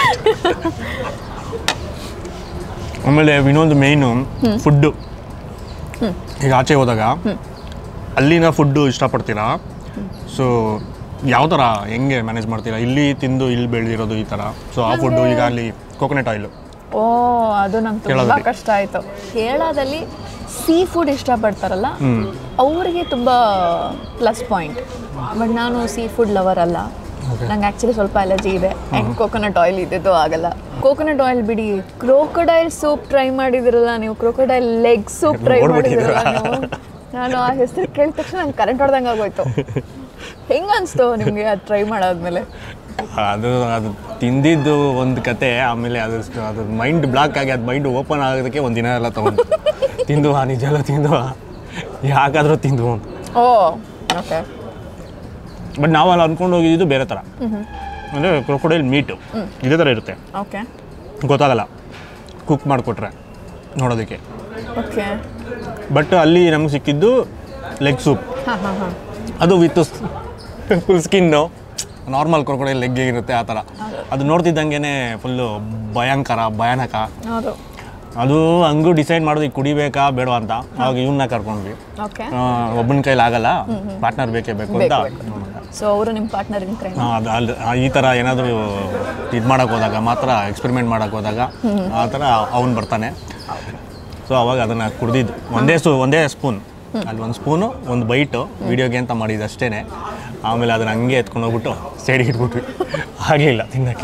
ಆಮೇಲೆ ಇನ್ನೊಂದು ಮೇಯ್ನು ಫುಡ್ಡು ಈಗ ಆಚೆ ಹೋದಾಗ ಅಲ್ಲಿನ ಫುಡ್ಡು ಇಷ್ಟಪಡ್ತೀರಾ ಸೊ ಯಾವ ಥರ ಹೆಂಗೆ ಮ್ಯಾನೇಜ್ ಮಾಡ್ತೀರಾ ಇಲ್ಲಿ ತಿಂದು ಇಲ್ಲಿ ಬೆಳೆದಿರೋದು ಈ ಥರ ಸೊ ಆ ಫುಡ್ಡು ಈಗ ಅಲ್ಲಿ ಕೋಕೋನಟ್ ಆಯಿಲು ಓ ಅದು ನಂಗೆ ತುಂಬ ಕೇರಳದಲ್ಲಿ. ಕಷ್ಟ ಆಯಿತು ಕೇರಳದಲ್ಲಿ ಸೀ ಫುಡ್ ಇಷ್ಟಪಡ್ತಾರಲ್ಲ ಅವರಿಗೆ ತುಂಬ ಪ್ಲಸ್ ಪಾಯಿಂಟ್ ಬಟ್ ನಾನು ಸೀ ಫುಡ್ ಲವರ್ ಅಲ್ಲ ನಂಗೆ ಆ್ಯಕ್ಚುಲಿ ಸ್ವಲ್ಪ ಅಲರ್ಜಿ ಇದೆ ಆ್ಯಂಡ್ ಕೋಕೋನಟ್ ಆಯಿಲ್ ಇದ್ದಿದ್ದು ಆಗಲ್ಲ ಕೋಕೋನಟ್ ಆಯಿಲ್ ಬಿಡಿ ಕ್ರೋಕೊಡೈಲ್ ಸೂಪ್ ಟ್ರೈ ಮಾಡಿದಿರಲ್ಲ ನೀವು ಕ್ರೋಕೊಡೈಲ್ ಲೆಗ್ ಸೂಪ್ ಟ್ರೈ ಮಾಡಿದಿರಲ್ಲ ನೀವು ನಾನು ಆ ಹೆಸರು ಕೇಳಿದ ತಕ್ಷಣ ನಂಗೆ ಕರೆಂಟ್ ಹೊಡೆದಂಗೆ ಆಗೋಯ್ತು ಹೆಂಗೆ ಅನಿಸ್ತು ನಿಮಗೆ ಅದು ಟ್ರೈ ಮಾಡಾದ್ಮೇಲೆ ಅದು ಅದು ತಿಂದಿದ್ದು ಒಂದು ಕತೆ ಆಮೇಲೆ ಅದು ಅದು ಮೈಂಡ್ ಬ್ಲಾಕ್ ಆಗಿ ಅದು ಮೈಂಡ್ ಓಪನ್ ಆಗೋದಕ್ಕೆ ಒಂದು ದಿನ ಎಲ್ಲ ತೊಗೊಂಡು ತಿಂದು ಆ ನಿಜ ಎಲ್ಲ ತಿಂದು ಯಾಕಾದರೂ ತಿಂದು ಅಂತ ಓ ಓಕೆ ಬಟ್ ನಾವು ಅಲ್ಲಿ ಅನ್ಕೊಂಡು ಹೋಗಿದ್ದು ಬೇರೆ ಥರ ಅಂದರೆ ಕ್ರೊಕೊಡೈಲ್ ಮೀಟು ಇದೇ ಥರ ಇರುತ್ತೆ ಓಕೆ ಗೊತ್ತಾಗಲ್ಲ ಕುಕ್ ಮಾಡಿಕೊಟ್ರೆ ನೋಡೋದಕ್ಕೆ ಓಕೆ ಬಟ್ ಅಲ್ಲಿ ನಮ್ಗೆ ಸಿಕ್ಕಿದ್ದು ಲೆಗ್ ಸೂಪ್ ಹಾಂ ಹಾಂ ಹಾಂ ಅದು with full skin normal crocodile leg ಇರುತ್ತೆ ಆ ಥರ ಅದು ನೋಡ್ತಿದ್ದಂಗೆ ಫುಲ್ಲು ಭಯಂಕರ ಭಯಾನಕ ಹೌದು ಅದು ಹಂಗೂ ಡಿಸೈಡ್ ಮಾಡೋದು ಈಗ ಕುಡಿಬೇಕಾ ಬೇಡವಾ ಅಂತ ಅವಾಗ ಇವನ್ನ ಕರ್ಕೊಂಡ್ವಿ ಓಕೆ ಒಬ್ಬನ ಕೈಲಿ ಆಗಲ್ಲ ಪಾರ್ಟ್ನರ್ ಬೇಕೇ ಬೇಕು ಅಂತ ಸೊ ಅವರು ನಿಮ್ಮ ಪಾರ್ಟ್ನರ್ ಇನ್ ಕ್ರೈಮ್ ಆ, ಅದು ಅಲ್ಲಿ ಆ, ಈ ಥರ ಏನಾದರೂ ಇದು ಮಾಡೋಕೆ ಹೋದಾಗ ಮಾತ್ರ ಎಕ್ಸ್ಪೆರಿಮೆಂಟ್ ಮಾಡೋಕೆ ಹೋದಾಗ ಆ ಥರ ಅವ್ನು ಬರ್ತಾನೆ ಸೊ ಅವಾಗ ಅದನ್ನು ಕುಡ್ದಿದ್ದು ಒಂದೇ ಸು ಒಂದೇ ಸ್ಪೂನ್ ಅಲ್ಲಿ ಒಂದು ಸ್ಪೂನು ಒಂದು ಬೈಟು ವೀಡಿಯೋಗೆ ಅಂತ ಮಾಡಿದ್ದು ಅಷ್ಟೇ ಆಮೇಲೆ ಅದನ್ನು ಹಂಗೆ ಎತ್ಕೊಂಡು ಹೋಗ್ಬಿಟ್ಟು ಸೈಡಿಗೆ ಇಟ್ಬಿಟ್ವಿ ಆಗಲಿಲ್ಲ ತಿನ್ನೋಕ್ಕೆ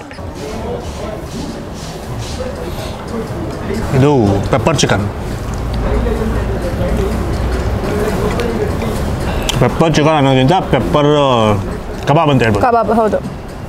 ಇದು ಪೆಪ್ಪರ್ ಚಿಕನ್ ಪೆಪ್ಪರ್ ಚಿಕನ್ ಅನ್ನೋದ್ರಿಂದ ಪೆಪ್ಪರ್ ಕಬಾಬ್ ಅಂತ ಹೇಳ್ಬೋದು ಕಬಾಬ್ ಹೌದು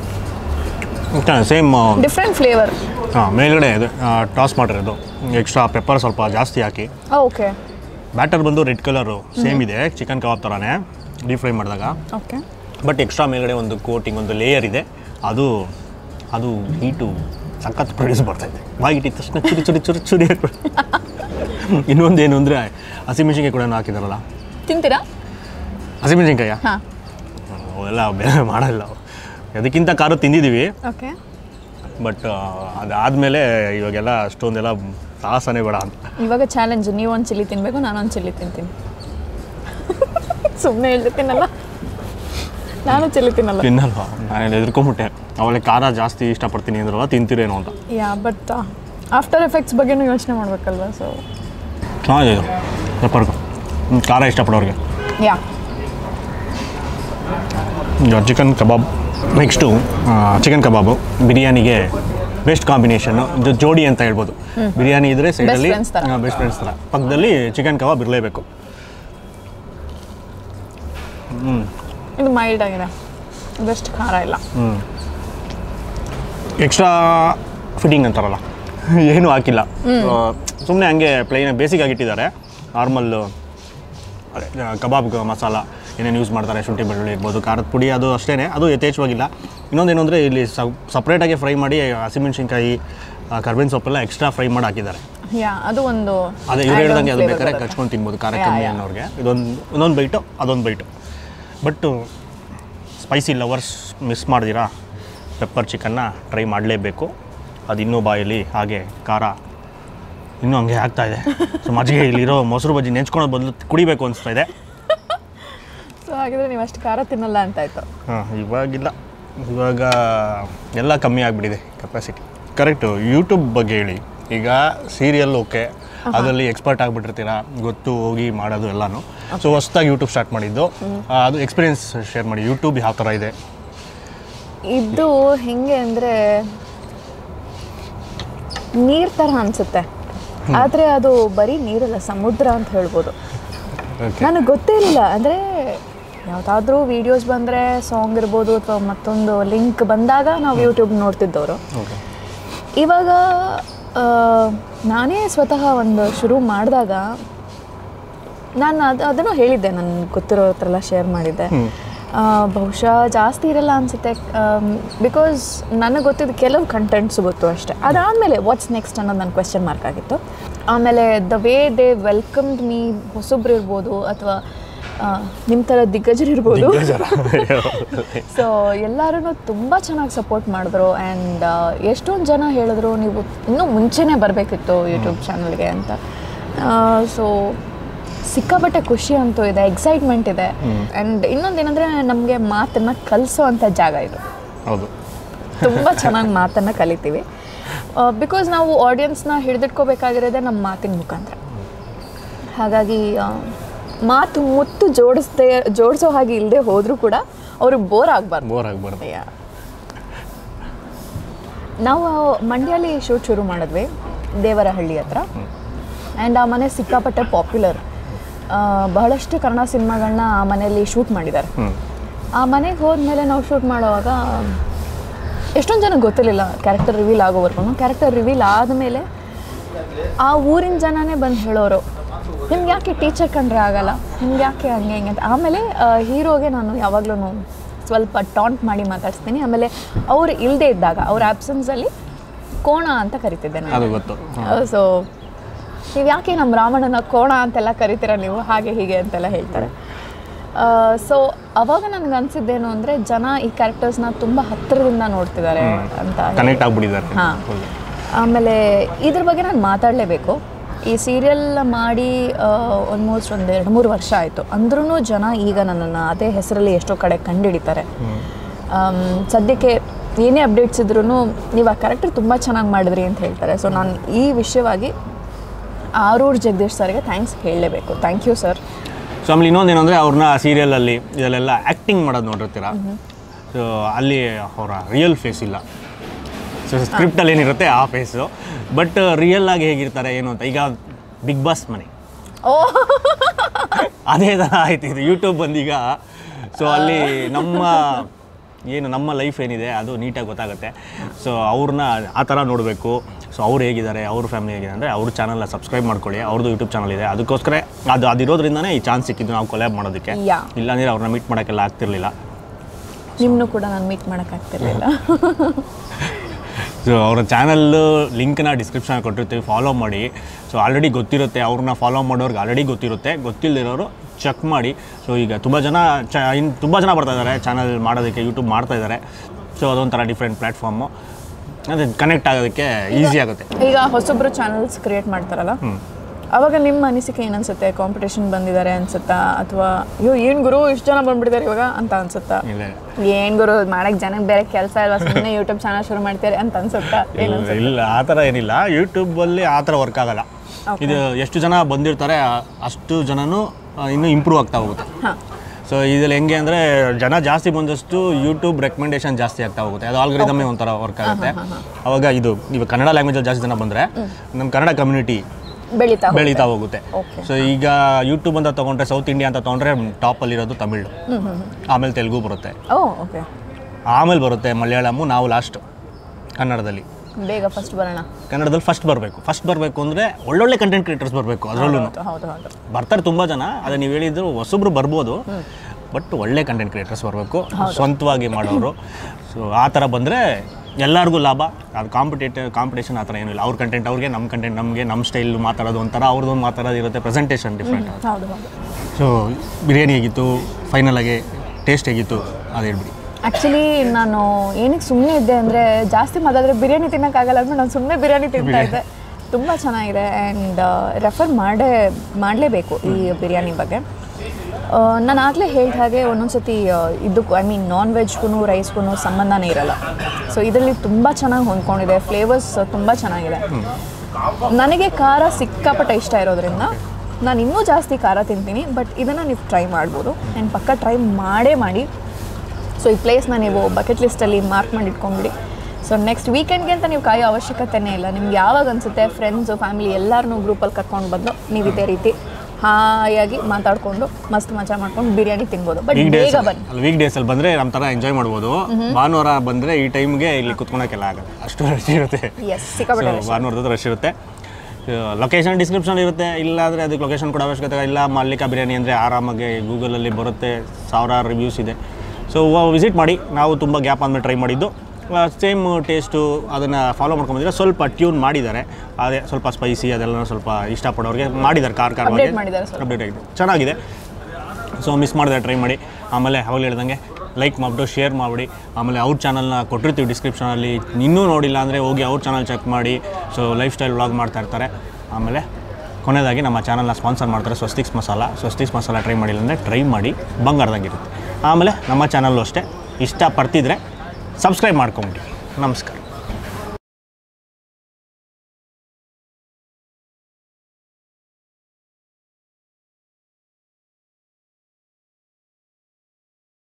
ಸೇಮ್ ಡಿಫ್ರೆಂಟ್ ಫ್ಲೇವರ್ ಹಾಂ ಮೇಲ್ಗಡೆ ಇದು ಟಾಸ್ ಮಾಡಿರೋದು ಎಕ್ಸ್ಟ್ರಾ ಪೆಪ್ಪರ್ ಸ್ವಲ್ಪ ಜಾಸ್ತಿ ಹಾಕಿ ಓಕೆ ಬ್ಯಾಟರ್ ಬಂದು ರೆಡ್ ಕಲರು ಸೇಮ್ ಇದೆ ಚಿಕನ್ ಕಬಾಬ್ ಥರನೇ ಡೀಪ್ ಫ್ರೈ ಮಾಡಿದಾಗ ಓಕೆ ಬಟ್ ಎಕ್ಸ್ಟ್ರಾ ಮೇಲ್ಗಡೆ ಒಂದು ಕೋಟಿಂಗ್ ಒಂದು ಲೇಯರ್ ಇದೆ ಅದು ಅದು ಹೀಟು ಸಖತ್ ಪ್ರೊಡ್ಯೂಸ್ ಮಾಡ್ತಾಯಿದೆ ಬಾಯಿಗಿಟ್ಟಿದ ತಕ್ಷಣ ಚುರಿ ಚುರಿ ಚುರಿ ಚುರಿ ಆಗ್ಬಿಡುತ್ತೆ. ಇನ್ನೊಂದೇನು ಅಂದರೆ ಹಸಿಮೆಣಸಿನ್ಕಾಯಿ ಕೂಡ ಹಾಕಿದಾರಲ್ಲ ತಿಂತೀರಾ ಹಸಿಮೆಣಸಿನ್ಕಾಯ ಹಾಂ ಅವೆಲ್ಲ ಬೇರೆ ಮಾಡಲ್ಲ ಅದಕ್ಕಿಂತ ಖಾರ ತಿಂದಿದ್ದೀವಿ ಓಕೆ ಬಟ್ ಅದಾದಮೇಲೆ ಇವಾಗೆಲ್ಲ ಅಷ್ಟೊಂದೆಲ್ಲ ಸಾಹಸನೇ ಬೇಡ ಅಂತ ಇವಾಗ ಚಾಲೆಂಜ್ ನೀವು ಒಂದು ಚಿಲ್ಲಿ ತಿನ್ನಬೇಕು ನಾನೊಂದು ಚಿಲ್ಲಿ ತಿಂತೀನಿ ಸುಮ್ಮನೆ ಹೇಳ್ತಿದ್ದೀನಲ್ಲ ನಾನು ಚಿಲ್ಲಿ ತಿನ್ನಲ್ಲ ತಿನ್ನಲ್ವಾ ನಾನು ಎದ್ಕೊಂಬಿಟ್ಟೆ ಅವಳೆ ಖಾರ ಜಾಸ್ತಿ ಇಷ್ಟಪಡ್ತೀನಿ ಅಂದ್ರಲ್ಲ ತಿಂತೀರೇನೋ ಅಂತ ಯಾ ಬಟ್ ಆಫ್ಟರ್ ಎಫೆಕ್ಟ್ಸ್ ಬಗ್ಗೆನೂ ಯೋಚನೆ ಮಾಡಬೇಕಲ್ವಾ ಸೊ ಚೆನ್ನಾಗಿದೆ ಇದು ಪೆಪ್ಪರ್ಗು ಹ್ಮ್, ಖಾರ ಇಷ್ಟಪಡೋರಿಗೆ yeah chicken kebab next chicken kebab ಬಿರಿಯಾನಿಗೆ ಬೆಸ್ಟ್ ಕಾಂಬಿನೇಷನ್ನು ಇದು ಜೋಡಿ ಅಂತ ಹೇಳ್ಬೋದು ಬಿರಿಯಾನಿ ಇದ್ದರೆ ಸೈಡಲ್ಲಿ friends ಥರ. ಬೆಸ್ಟ್ ಫ್ರೆಂಡ್ಸ್ ಥರ ಪಕ್ಕದಲ್ಲಿ ಚಿಕನ್ ಕಬಾಬ್ ಇರಲೇಬೇಕು ಇದು ಮೈಲ್ಡ್ ಆಗಿದೆ ಬೆಸ್ಟ್ ಖಾರ ಇಲ್ಲ ಎಕ್ಸ್ಟ್ರಾ ಫಿಟ್ಟಿಂಗ್ ಅಂತಾರಲ್ಲ ಏನೂ ಹಾಕಿಲ್ಲ ಸುಮ್ಮನೆ ಹಂಗೆ ಪ್ಲೈನ್ ಬೇಸಿಕ್ ಆಗಿಟ್ಟಿದ್ದಾರೆ ನಾರ್ಮಲ್ಲು ಅದೇ ಕಬಾಬ್ ಮಸಾಲ ಏನೇನು ಯೂಸ್ ಮಾಡ್ತಾರೆ ಶುಂಠಿ ಬೆಳ್ಳುಳ್ಳಿ ಇರ್ಬೋದು ಖಾರದ ಪುಡಿ ಅದು ಅಷ್ಟೇ ಅದು ಯಥೇಚ್ಛವಾಗಿಲ್ಲ ಇನ್ನೊಂದೇನು ಅಂದರೆ ಇಲ್ಲಿ ಸಪ್ರೇಟಾಗಿ ಫ್ರೈ ಮಾಡಿ ಹಸಿಮೆಣ್ಸಿನ್ಕಾಯಿ ಕರ್ಬೇವಿನ ಸೊಪ್ಪೆಲ್ಲ ಎಕ್ಸ್ಟ್ರಾ ಫ್ರೈ ಮಾಡಿ ಹಾಕಿದ್ದಾರೆ ಯಾ ಅದು ಒಂದು ಅದೇ ಇವ್ರು add-on ಹೇಳ್ದಂಗೆ ಅದು flavor ಬೇಕಾದ್ರೆ ಬರುತ್ತೆ. ಕಚ್ಕೊಂಡು ತಿನ್ಬೋದು ಖಾರ ಯಾ, ಕಮ್ಮಿ ಯಾ. ಅನ್ನೋರಿಗೆ ಇದೊಂದು ಇನ್ನೊಂದು ಬೈಟು ಅದೊಂದು bite but spicy lovers miss ಮಾಡಿದಿರಾ ಪೆಪ್ಪರ್ ಚಿಕನ್ನ ಟ್ರೈ ಮಾಡಲೇಬೇಕು ಅದು ಇನ್ನೂ ಬಾಯಲ್ಲಿ ಹಾಗೆ ಖಾರ ಇನ್ನೂ ಹಂಗೆ ಆಗ್ತಾ ಇದೆ ಸೊ ಮಜ್ಜಿಗೆ ಇಲ್ಲಿರೋ ಮೊಸರು ಬಜ್ಜಿ ನೆಂಚ್ಕೊಳ್ಳೋ ಬದಲು ಕುಡಿಬೇಕು ಅನಿಸ್ತಾ ಇದೆ ಸೊ ಹಾಗಿದ್ರೆ ನೀವು ಅಷ್ಟು ಖಾರ ತಿನ್ನಲ್ಲ ಅಂತಾಯ್ತು ಹಾಂ ಇವಾಗಿಲ್ಲ ಇವಾಗ ಎಲ್ಲ ಕಮ್ಮಿ ಆಗಿಬಿಟ್ಟಿದೆ ಕೆಪಾಸಿಟಿ ಕರೆಕ್ಟು ಯೂಟ್ಯೂಬ್ ಬಗ್ಗೆ ಹೇಳಿ ಈಗ ಸೀರಿಯಲ್ ಓಕೆ ಅದರಲ್ಲಿ ಎಕ್ಸ್ಪರ್ಟ್ ಆಗಿಬಿಟ್ಟಿರ್ತೀರಾ ಗೊತ್ತು ಹೋಗಿ ಮಾಡೋದು ಎಲ್ಲನೂ ಸೊ ಹೊಸ್ದಾಗಿ ಯೂಟ್ಯೂಬ್ ಸ್ಟಾರ್ಟ್ ಮಾಡಿದ್ದು ಆ, ಅದು ಎಕ್ಸ್ಪೀರಿಯನ್ಸ್ ಶೇರ್ ಮಾಡಿ ಯೂಟ್ಯೂಬ್ ಯಾವ ಥರ ಇದೆ ಇದು ಹೆಂಗೆ ಅಂದರೆ ನೀರ್ ಥರ ಅನ್ಸುತ್ತೆ ಆದರೆ ಅದು ಬರೀ ನೀರಲ್ಲ ಸಮುದ್ರ ಅಂತ ಹೇಳ್ಬೋದು ಓಕೆ ನನಗೆ ಗೊತ್ತೇ ಇರಲಿಲ್ಲ ಅಂದರೆ ಯಾವುದಾದ್ರೂ ವೀಡಿಯೋಸ್ ಬಂದರೆ ಸಾಂಗ್ ಇರ್ಬೋದು ಅಥವಾ ಮತ್ತೊಂದು ಲಿಂಕ್ ಬಂದಾಗ ನಾವು ಯೂಟ್ಯೂಬ್ ನೋಡ್ತಿದ್ದವರು ಓಕೆ ಇವಾಗ ಆ, ನಾನೇ ಸ್ವತಃ ಒಂದು ಶುರು ಮಾಡಿದಾಗ ನಾನು ಅದು ಅದನ್ನು ಹೇಳಿದ್ದೆ ನಾನು ಗೊತ್ತಿರೋ ಹತ್ರ ಎಲ್ಲ ಶೇರ್ ಮಾಡಿದ್ದೆ ಆ, ಬಹುಶಃ ಜಾಸ್ತಿ ಇರಲ್ಲ ಅನಿಸುತ್ತೆ ಬಿಕಾಸ್ ನನಗೆ ಗೊತ್ತಿದ್ದು ಕೆಲವು ಕಂಟೆಂಟ್ಸ್ ಗೊತ್ತು ಅಷ್ಟೇ ಅದಾದಮೇಲೆ ವಾಟ್ಸ್ ನೆಕ್ಸ್ಟ್ ಅನ್ನೋದು ನನ್ನ ಕ್ವೆಶನ್ ಮಾರ್ಕ್ ಆಗಿತ್ತು ಆಮೇಲೆ the way they welcomed me ಹೊಸಬ್ರು ಇರ್ಬೋದು ಅಥವಾ ನಿಮ್ಮ ಥರ ದಿಗ್ಗಜರು ಇರ್ಬೋದು ಸೊ ಎಲ್ಲರೂ ತುಂಬ ಚೆನ್ನಾಗಿ ಸಪೋರ್ಟ್ ಮಾಡಿದ್ರು ಆ್ಯಂಡ್ ಎಷ್ಟೊಂದು ಜನ ಹೇಳಿದ್ರು ನೀವು ಇನ್ನೂ ಮುಂಚೆನೇ ಬರಬೇಕಿತ್ತು ಯೂಟ್ಯೂಬ್ ಚಾನಲ್ಗೆ ಅಂತ ಸೊ ಸಿಕ್ಕಾಪಟ್ಟೆ ಖುಷಿ ಅಂತೂ ಇದೆ ಎಕ್ಸೈಟ್ಮೆಂಟ್ ಇದೆ ಆ್ಯಂಡ್ ಇನ್ನೊಂದೇನೆಂದರೆ ನಮಗೆ ಮಾತನ್ನು ಕಲಿಸೋ ಅಂಥ ಜಾಗ ಇದು ಹೌದು ತುಂಬ ಚೆನ್ನಾಗಿ ಮಾತನ್ನು ಕಲಿತೀವಿ ಬಿಕಾಸ್ ನಾವು ಆಡಿಯನ್ಸ್ನ ಹಿಡಿದಿಟ್ಕೋಬೇಕಾಗಿರೋದೇ ನಮ್ಮ ಮಾತಿನ ಮುಖಾಂತರ ಹಾಗಾಗಿ ಆ, ಮಾತು ಮುತ್ತು ಜೋಡಿಸ್ದೆ ಜೋಡಿಸೋ ಹಾಗೆ ಇಲ್ಲದೆ ಹೋದರೂ ಕೂಡ ಅವ್ರಿಗೆ ಬೋರ್ ಆಗಬಾರ್ದು ಬೋರ್ ಆಗಬಾರ್ದು ನಾವು ಮಂಡ್ಯಲ್ಲಿ ಶೂಟ್ ಶುರು ಮಾಡಿದ್ವಿ ದೇವರಹಳ್ಳಿ ಹತ್ರ ಆ್ಯಂಡ್ ಆ ಮನೆ ಸಿಕ್ಕಾಪಟ್ಟೆ ಪಾಪ್ಯುಲರ್ ಬಹಳಷ್ಟು ಕನ್ನಡ ಸಿನಿಮಾಗಳನ್ನ ಆ ಮನೆಯಲ್ಲಿ ಶೂಟ್ ಮಾಡಿದ್ದಾರೆ ಹ್ಞೂ ಆ ಮನೆಗೆ ಹೋದ್ಮೇಲೆ ನಾವು ಶೂಟ್ ಮಾಡುವಾಗ ಎಷ್ಟೊಂದು ಜನಕ್ಕೆ ಗೊತ್ತಿರಲಿಲ್ಲ ಕ್ಯಾರೆಕ್ಟರ್ ರಿವೀಲ್ ಆಗೋವರೆಗೂ ಕ್ಯಾರೆಕ್ಟರ್ ರಿವೀಲ್ ಆದಮೇಲೆ ಆ ಊರಿನ ಜನನೇ ಬಂದು ಹೇಳೋರು ನಿಮ್ಗೆ ಯಾಕೆ ಟೀಚರ್ ಕಂಡ್ರೆ ಆಗಲ್ಲ ನಿಮ್ಗೆ ಯಾಕೆ ಹಂಗೆ ಹಿಂಗೆ ಅಂತ ಆಮೇಲೆ ಹೀರೋಗೆ ನಾನು ಯಾವಾಗಲೂ ಸ್ವಲ್ಪ ಟಾಂಟ್ ಮಾಡಿ ಮಾತಾಡಿಸ್ತೀನಿ ಆಮೇಲೆ ಅವ್ರು ಇಲ್ಲದೆ ಇದ್ದಾಗ ಅವ್ರ ಆ್ಯಬ್ಸೆನ್ಸಲ್ಲಿ ಕೋಣ ಅಂತ ಕರಿತಿದ್ದೆ ನಾನು ಅದು ಗೊತ್ತು ಸೊ ನೀವು ಯಾಕೆ ನಮ್ಮ ರಾವಣನ ಕೋಣ ಅಂತೆಲ್ಲ ಕರಿತೀರ ನೀವು ಹಾಗೆ ಹೀಗೆ ಅಂತೆಲ್ಲ ಹೇಳ್ತಾರೆ ಸೊ ಅವಾಗ ನನಗೆ ಅನ್ಸಿದ್ದೇನು ಅಂದರೆ ಜನ ಈ ಕ್ಯಾರೆಕ್ಟರ್ಸ್ನ ತುಂಬ ಹತ್ತಿರದಿಂದ ನೋಡ್ತಿದ್ದಾರೆ ಅಂತ ಕನೆಕ್ಟ್ ಆಗಿಬಿಟ್ಟಿದ್ದಾರೆ ಹಾ. ಆಮೇಲೆ ಇದ್ರ ಬಗ್ಗೆ ನಾನು ಮಾತಾಡಲೇಬೇಕು ಈ ಸೀರಿಯಲ್ ಮಾಡಿ ಆಲ್ಮೋಸ್ಟ್ ಒಂದು ಎರಡು ಮೂರು ವರ್ಷ ಆಯಿತು ಅಂದ್ರೂ ಜನ ಈಗ ನನ್ನನ್ನು ಅದೇ ಹೆಸರಲ್ಲಿ ಎಷ್ಟೋ ಕಡೆ ಕಂಡುಹಿಡಿತಾರೆ ಆಮ್, ಸದ್ಯಕ್ಕೆ ಏನೇ ಅಪ್ಡೇಟ್ಸ್ ಇದ್ರೂ ನೀವು ಆ ಕ್ಯಾರೆಕ್ಟರ್ ತುಂಬ ಚೆನ್ನಾಗಿ ಮಾಡಿದ್ರಿ ಅಂತ ಹೇಳ್ತಾರೆ ಸೊ ನಾನು ಈ ವಿಷಯವಾಗಿ ಆರೂರು ಜಗದೀಶ್ ಸರ್ಗೆ ಥ್ಯಾಂಕ್ಸ್ ಹೇಳಲೇಬೇಕು ಥ್ಯಾಂಕ್ ಯು ಸರ್ ಸೊ ಆಮೇಲೆ ಇನ್ನೊಂದೇನು ಅಂದರೆ ಅವ್ರನ್ನ ಸೀರಿಯಲಲ್ಲಿ ಇದರಲ್ಲೆಲ್ಲ ಆ್ಯಕ್ಟಿಂಗ್ ಮಾಡೋದು ನೋಡಿರ್ತೀರ ಸೊ ಅಲ್ಲಿ ಅವರ ರಿಯಲ್ ಫೇಸ್ ಇಲ್ಲ ಸೊ ಸ್ಕ್ರಿಪ್ಟಲ್ಲಿ ಏನಿರುತ್ತೆ ಆ ಫೇಸು ಬಟ್ ರಿಯಲ್ ಆಗಿ ಹೇಗಿರ್ತಾರೆ ಏನು ಅಂತ ಈಗ ಬಿಗ್ ಬಾಸ್ ಮನೆ ಓ ಅದೇ ಥರ ಆಯ್ತು ಇದು ಯೂಟ್ಯೂಬ್ ಬಂದೀಗ ಸೊ ಅಲ್ಲಿ ನಮ್ಮ ಏನು ನಮ್ಮ ಲೈಫ್ ಏನಿದೆ ಅದು ನೀಟಾಗಿ ಗೊತ್ತಾಗುತ್ತೆ ಸೊ ಅವ್ರನ್ನ ಆ ಥರ ನೋಡಬೇಕು ಸೊ ಅವ್ರು ಹೇಗಿದ್ದಾರೆ ಅವ್ರ ಫ್ಯಾಮಿಲಿ ಹೇಗಿದೆ ಅಂದರೆ ಅವ್ರ ಚಾನಲ್ನ ಸಬ್ಸ್ಕ್ರೈಬ್ ಮಾಡ್ಕೊಳ್ಳಿ ಅವ್ರದ್ದು ಯೂಟ್ಯೂಬ್ ಚಾನಲ್ ಇದೆ ಅದಕ್ಕೋಸ್ಕರ ಅದು ಅದಿರೋದ್ರಿಂದನೇ ಈ ಚಾನ್ಸ್ ಸಿಕ್ಕಿದ್ದು ನಾವು ಕೊಲ್ಯಾಬ್ ಮಾಡೋದಕ್ಕೆ ಯಾ ಇಲ್ಲಾಂದರೆ ಅವ್ರನ್ನ ಮೀಟ್ ಮಾಡೋಕ್ಕೆಲ್ಲ ಆಗ್ತಿರ್ಲಿಲ್ಲ ನಿಮ್ಮನ್ನು ಕೂಡ ನಾನು ಮೀಟ್ ಮಾಡೋಕ್ಕಾಗ್ತಿರ್ಲಿಲ್ಲ ಸೊ ಅವರ ಚಾನಲ್ಲು ಲಿಂಕ್ನ ಡಿಸ್ಕ್ರಿಪ್ಷನ್ ಕೊಟ್ಟಿರ್ತೀವಿ ಫಾಲೋ ಮಾಡಿ ಸೊ ಆಲ್ರೆಡಿ ಗೊತ್ತಿರುತ್ತೆ ಅವ್ರನ್ನ ಫಾಲೋ ಮಾಡೋರ್ಗೆ ಆಲ್ರೆಡಿ ಗೊತ್ತಿರುತ್ತೆ ಗೊತ್ತಿಲ್ಲದಿರೋರು ಚೆಕ್ ಮಾಡಿ ಸೊ ಈಗ ತುಂಬ ಜನ ಚ ಇನ್ನು ತುಂಬ ಜನ ಬರ್ತಾ ಇದ್ದಾರೆ ಚಾನಲ್ ಮಾಡೋದಕ್ಕೆ ಯೂಟ್ಯೂಬ್ ಮಾಡ್ತಾ ಇದ್ದಾರೆ ಸೊ ಅದೊಂಥರ ಡಿಫ್ರೆಂಟ್ ಪ್ಲ್ಯಾಟ್ಫಾರ್ಮು ಅದು ಕನೆಕ್ಟ್ ಆಗೋದಕ್ಕೆ ಈಸಿ ಆಗುತ್ತೆ ಈಗ ಹೊಸೊಬ್ರು ಚಾನಲ್ಸ್ ಕ್ರಿಯೇಟ್ ಮಾಡ್ತಾರಲ್ಲ ಅವಾಗ ನಿಮ್ಮ ಅನಿಸಿಕೆ ಏನನ್ಸುತ್ತೆ ಕಾಂಪಿಟೇಷನ್ ಬಂದಿದ್ದಾರೆ ಅನ್ಸುತ್ತಾ ಅಥವಾ ಅಯ್ಯೋ ಏನು ಗುರು ಇಷ್ಟು ಜನ ಬಂದ್ಬಿಟ್ಟಿದ್ದಾರೆ ಇವಾಗ ಅಂತ ಅನ್ಸುತ್ತಾ ಇಲ್ಲ ಏನ್ ಗುರು ಮಾಡಕ್ ಜನಕ್ಕೆ ಬೇರೆ ಕೆಲಸ ಇಲ್ಲ ಸುಮ್ಮನೆ ಯೂಟ್ಯೂಬ್ ಚಾನಲ್ ಶುರು ಮಾಡ್ತಾರೆ ಅಂತ ಅನ್ಸುತ್ತಾ ಏನ್ ಇಲ್ಲ, ಇಲ್ಲ ಆ ಥರ ಏನಿಲ್ಲ ಯೂಟ್ಯೂಬಲ್ಲಿ ಆ ಥರ ವರ್ಕ್ ಆಗಲ್ಲ ಇದು ಎಷ್ಟು ಜನ ಬಂದಿರ್ತಾರೆ ಆ- ಅಷ್ಟು ಜನನೂ ಆ, ಇನ್ನೂ ಇಂಪ್ರೂವ್ ಆಗ್ತಾ ಹೋಗುತ್ತೆ ಹಾ ಸೊ ಇದ್ರಲ್ಲಿ ಹೆಂಗೆ ಅಂದರೆ ಜನ ಜಾಸ್ತಿ ಬಂದಷ್ಟು ಯೂಟ್ಯೂಬ್ ರೆಕಮೆಂಡೇಶನ್ ಜಾಸ್ತಿ ಆಗ್ತಾ ಹೋಗುತ್ತೆ ಅದು ಆಲ್ಗರಿದಮ್ಮೇ ಒಂಥರ ವರ್ಕ್ ಆಗುತ್ತೆ ಅವಾಗ ಇದು ಇವಾಗ ಕನ್ನಡ ಲ್ಯಾಂಗ್ವೇಜಲ್ಲಿ ಜಾಸ್ತಿ ಜನ ಬಂದರೆ ನಮ್ಮ ಕನ್ನಡ ಕಮ್ಯುನಿಟಿ ಬೆಳೀತಾ ಹೋಗುತ್ತೆ. ಬೆಳೀತಾ ಹೋಗುತ್ತೆ Okay. ಸೊ ಈಗ ಯೂಟ್ಯೂಬ್ ಅಂತ ತೊಗೊಂಡ್ರೆ ಸೌತ್ ಇಂಡಿಯಾ ಅಂತ ತೊಗೊಂಡ್ರೆ ಟಾಪಲ್ಲಿರೋದು ತಮಿಳು ಆಮೇಲೆ ತೆಲುಗು ಬರುತ್ತೆ ಓ ಓಕೆ ಆಮೇಲೆ ಬರುತ್ತೆ ಮಲಯಾಳಮು ನಾವು ಲಾಸ್ಟ್ ಕನ್ನಡದಲ್ಲಿ ಬೇಗ ಫಸ್ಟ್ ಬರೋಣ ಕನ್ನಡದಲ್ಲಿ ಫಸ್ಟ್ ಬರಬೇಕು ಫಸ್ಟ್ ಬರಬೇಕು ಅಂದರೆ ಒಳ್ಳೊಳ್ಳೆ ಕಂಟೆಂಟ್ ಕ್ರಿಯೇಟರ್ಸ್ ಬರಬೇಕು ಅದರಲ್ಲೂ ಹೌದು ಹೌದು ಹೌದು ಬರ್ತಾರೆ ತುಂಬ ಜನ ಅದೇ ನೀವು ಹೇಳಿದ್ರು ಹೊಸಬ್ರು ಬರ್ಬೋದು ಬಟ್ ಒಳ್ಳೆ ಕಂಟೆಂಟ್ ಕ್ರಿಯೇಟರ್ಸ್ ಬರಬೇಕು ಸ್ವಂತವಾಗಿ ಮಾಡೋರು ಸೊ ಆ ಥರ ಬಂದರೆ ಎಲ್ಲರಿಗೂ ಲಾಭ ಅದು ಕಾಂಪಿಟೇಟಿವ್ ಕಾಂಪಿಟೇಷನ್ ಆ ಥರ ಏನಿಲ್ಲ ಅವ್ರ ಕಂಟೆಂಟ್ ಅವ್ರಿಗೆ ನಮ್ಮ ಕಂಟೆಂಟ್ ನಮಗೆ ನಮ್ಮ ಸ್ಟೈಲ್ ಮಾತಾಡೋದು ಒಂಥರ ಅವ್ರದ್ದೊಂದು ಮಾತಾಡೋದು ಇರುತ್ತೆ ಪ್ರೆಸೆಂಟೇಷನ್ ಡಿಫ್ರೆಂಟ್ ಹೌದು ಹೌದು ಸೊ ಬಿರಿಯಾನಿ ಹೇಗಿತ್ತು ಫೈನಲ್ ಆಗಿ ಟೇಸ್ಟ್ ಹೇಗಿತ್ತು ಅದು ಹೇಳ್ಬಿಡಿ ಆ್ಯಕ್ಚುಲಿ ನಾನು ಏನಕ್ಕೆ ಸುಮ್ಮನೆ ಇದ್ದೆ ಅಂದರೆ ಜಾಸ್ತಿ ಮಾತಾಡಿದ್ರೆ ಬಿರಿಯಾನಿ ತಿನ್ನೋಕ್ಕಾಗಲ್ಲ ಅಂದ್ರೆ ನಾನು ಸುಮ್ಮನೆ ಬಿರಿಯಾನಿ ತಿಂತಾ ಇದ್ದೆ ತುಂಬ ಚೆನ್ನಾಗಿದೆ ಆ್ಯಂಡ್ ರೆಫರ್ ಮಾಡೇ ಮಾಡಲೇಬೇಕು ಈ ಬಿರಿಯಾನಿ ಬಗ್ಗೆ ನಾನು ಆಗಲೇ ಹೇಳಿದ ಹಾಗೆ ಒಂದೊಂದು ಸತಿ ಇದಕ್ಕೂ ಐ ಮೀನ್ ನಾನ್ ವೆಜ್ಗೂ ರೈಸ್ಗೂ ಸಂಬಂಧನೇ ಇರಲ್ಲ ಸೊ ಇದರಲ್ಲಿ ತುಂಬ ಚೆನ್ನಾಗಿ ಹೊಂದ್ಕೊಂಡಿದೆ ಫ್ಲೇವರ್ಸ್ ತುಂಬ ಚೆನ್ನಾಗಿದೆ ನನಗೆ ಖಾರ ಸಿಕ್ಕಾಪಟ್ಟೆ ಇಷ್ಟ ಇರೋದ್ರಿಂದ ನಾನು ಇನ್ನೂ ಜಾಸ್ತಿ ಖಾರ ತಿಂತೀನಿ ಬಟ್ ಇದನ್ನು ನೀವು ಟ್ರೈ ಮಾಡ್ಬೋದು ಆ್ಯಂಡ್ ಪಕ್ಕ ಟ್ರೈ ಮಾಡೇ ಮಾಡಿ ಸೊ ಈ ಪ್ಲೇಸ್ನ ನೀವು ಬಕೆಟ್ ಲಿಸ್ಟಲ್ಲಿ ಮಾರ್ಕ್ ಮಾಡಿ ಇಟ್ಕೊಂಬಿಡಿ ಸೊ ನೆಕ್ಸ್ಟ್ ವೀಕೆಂಡ್ಗೆ ಅಂತ ನೀವು ಕಾಯೋ ಅವಶ್ಯಕತೆನೇ ಇಲ್ಲ ನಿಮ್ಗೆ ಯಾವಾಗ ಅನಿಸುತ್ತೆ ಫ್ರೆಂಡ್ಸು ಫ್ಯಾಮಿಲಿ ಎಲ್ಲರನ್ನೂ ಗ್ರೂಪಲ್ಲಿ ಕರ್ಕೊಂಡು ಬಂದು ನೀವು ಇದೇ ರೀತಿ ಹಾಯಾಗಿ ಮಾತಾಡಿಕೊಂಡು ಮಸ್ತ್ ಮಜಾ ಮಾಡ್ಕೊಂಡು ಬಿರಿಯಾನಿ ತಿನ್ಬೋದು ಬಟ್ ವೀಕ್ ಡೇಸ್ ಬೇಗ ಬನ್ನಿ ಅಲ್ಲಿ ವೀಕ್ ಡೇಸಲ್ಲಿ ಬಂದರೆ ನಮ್ಮ ಥರ ಎಂಜಾಯ್ ಮಾಡ್ಬೋದು ಭಾನುವಾರ ಬಂದರೆ ಈ ಟೈಮ್ಗೆ ಇಲ್ಲಿ ಕುತ್ಕೊಳಕ್ಕೆಲ್ಲ ಆಗಲ್ಲ ಅಷ್ಟು ರಶ್ ಇರುತ್ತೆ ಎಸ್ ಸಿಕ್ಕಾಪಟ್ಟೆ ಸೊ ಭಾನುವಾರದ ರಶ್ ಇರುತ್ತೆ ಲೊಕೇಶನ್ ಡಿಸ್ಕ್ರಿಪ್ಷನ್ ಇರುತ್ತೆ ಇಲ್ಲಾಂದರೆ ಅದಕ್ಕೆ ಲೊಕೇಶನ್ ಕೊಡೋ ಅವಶ್ಯಕತೆ ಇಲ್ಲ ಮಲ್ಲಿಕಾ ಬಿರಿಯಾನಿ ಅಂದರೆ ಆರಾಮಾಗಿ ಗೂಗಲಲ್ಲಿ ಬರುತ್ತೆ ಸಾವಿರಾರು ರಿವ್ಯೂಸ್ ಇದೆ ಸೊ ವಿಸಿಟ್ ಮಾಡಿ ನಾವು ತುಂಬ ಗ್ಯಾಪ್ ಆದಮೇಲೆ ಟ್ರೈ ಮಾಡಿದ್ದು ಸೇಮ್ ಟೇಸ್ಟು ಅದನ್ನು ಫಾಲೋ ಮಾಡ್ಕೊಂಬಂದಿದ್ರೆ ಸ್ವಲ್ಪ ಟ್ಯೂನ್ ಮಾಡಿದ್ದಾರೆ ಅದೇ ಸ್ವಲ್ಪ ಸ್ಪೈಸಿ ಅದೆಲ್ಲ ಸ್ವಲ್ಪ ಇಷ್ಟಪಡೋರಿಗೆ ಮಾಡಿದ್ದಾರೆ ಖಾರ ಖಾರವಾಗಿ Update ಮಾಡಿದ್ದಾರೆ ಸ್ವಲ್ಪ. ಅಪ್ಡೇಟ್ ಆಗಿದೆ ಚೆನ್ನಾಗಿದೆ ಸೊ ಮಿಸ್ ಮಾಡಿದ್ರೆ ಟ್ರೈ ಮಾಡಿ ಆಮೇಲೆ ಅವಾಗಲೇ ಹೇಳ್ದಂಗೆ ಲೈಕ್ ಮಾಡಿಬಿಟ್ಟು ಶೇರ್ ಮಾಡಿಬಿಡಿ ಆಮೇಲೆ ಅವ್ರ ಚಾನಲ್ನ ಕೊಟ್ಟಿರ್ತೀವಿ ಡಿಸ್ಕ್ರಿಪ್ಷನಲ್ಲಿ ಇನ್ನೂ ನೋಡಿಲ್ಲ ಅಂದರೆ ಹೋಗಿ ಅವ್ರ ಚಾನಲ್ ಚೆಕ್ ಮಾಡಿ ಸೊ ಲೈಫ್ ಸ್ಟೈಲ್ ವ್ಲಾಗ್ ಮಾಡ್ತಾ ಇರ್ತಾರೆ ಆಮೇಲೆ ಕೊನೆಯದಾಗಿ ನಮ್ಮ ಚಾನಲ್ನ ಸ್ಪಾನ್ಸರ್ ಮಾಡ್ತಾರೆ ಸ್ವಸ್ತಿಕ್ಸ್ ಮಸಾಲ ಸ್ವಸ್ತಿಕ್ಸ್ ಮಸಾಲ ಟ್ರೈ ಮಾಡಿಲ್ಲ ಅಂದರೆ ಟ್ರೈ ಮಾಡಿ ಬಂಗಾರದಂಗಿರುತ್ತೆ ಆಮೇಲೆ ನಮ್ಮ ಚಾನಲ್ಲು ಅಷ್ಟೇ ಇಷ್ಟಪಡ್ತಿದ್ರೆ ಸಬ್ಸ್ಕ್ರೈಬ್ ಮಾಡ್ಕೊಂಬಿಡಿ ನಮಸ್ಕಾರ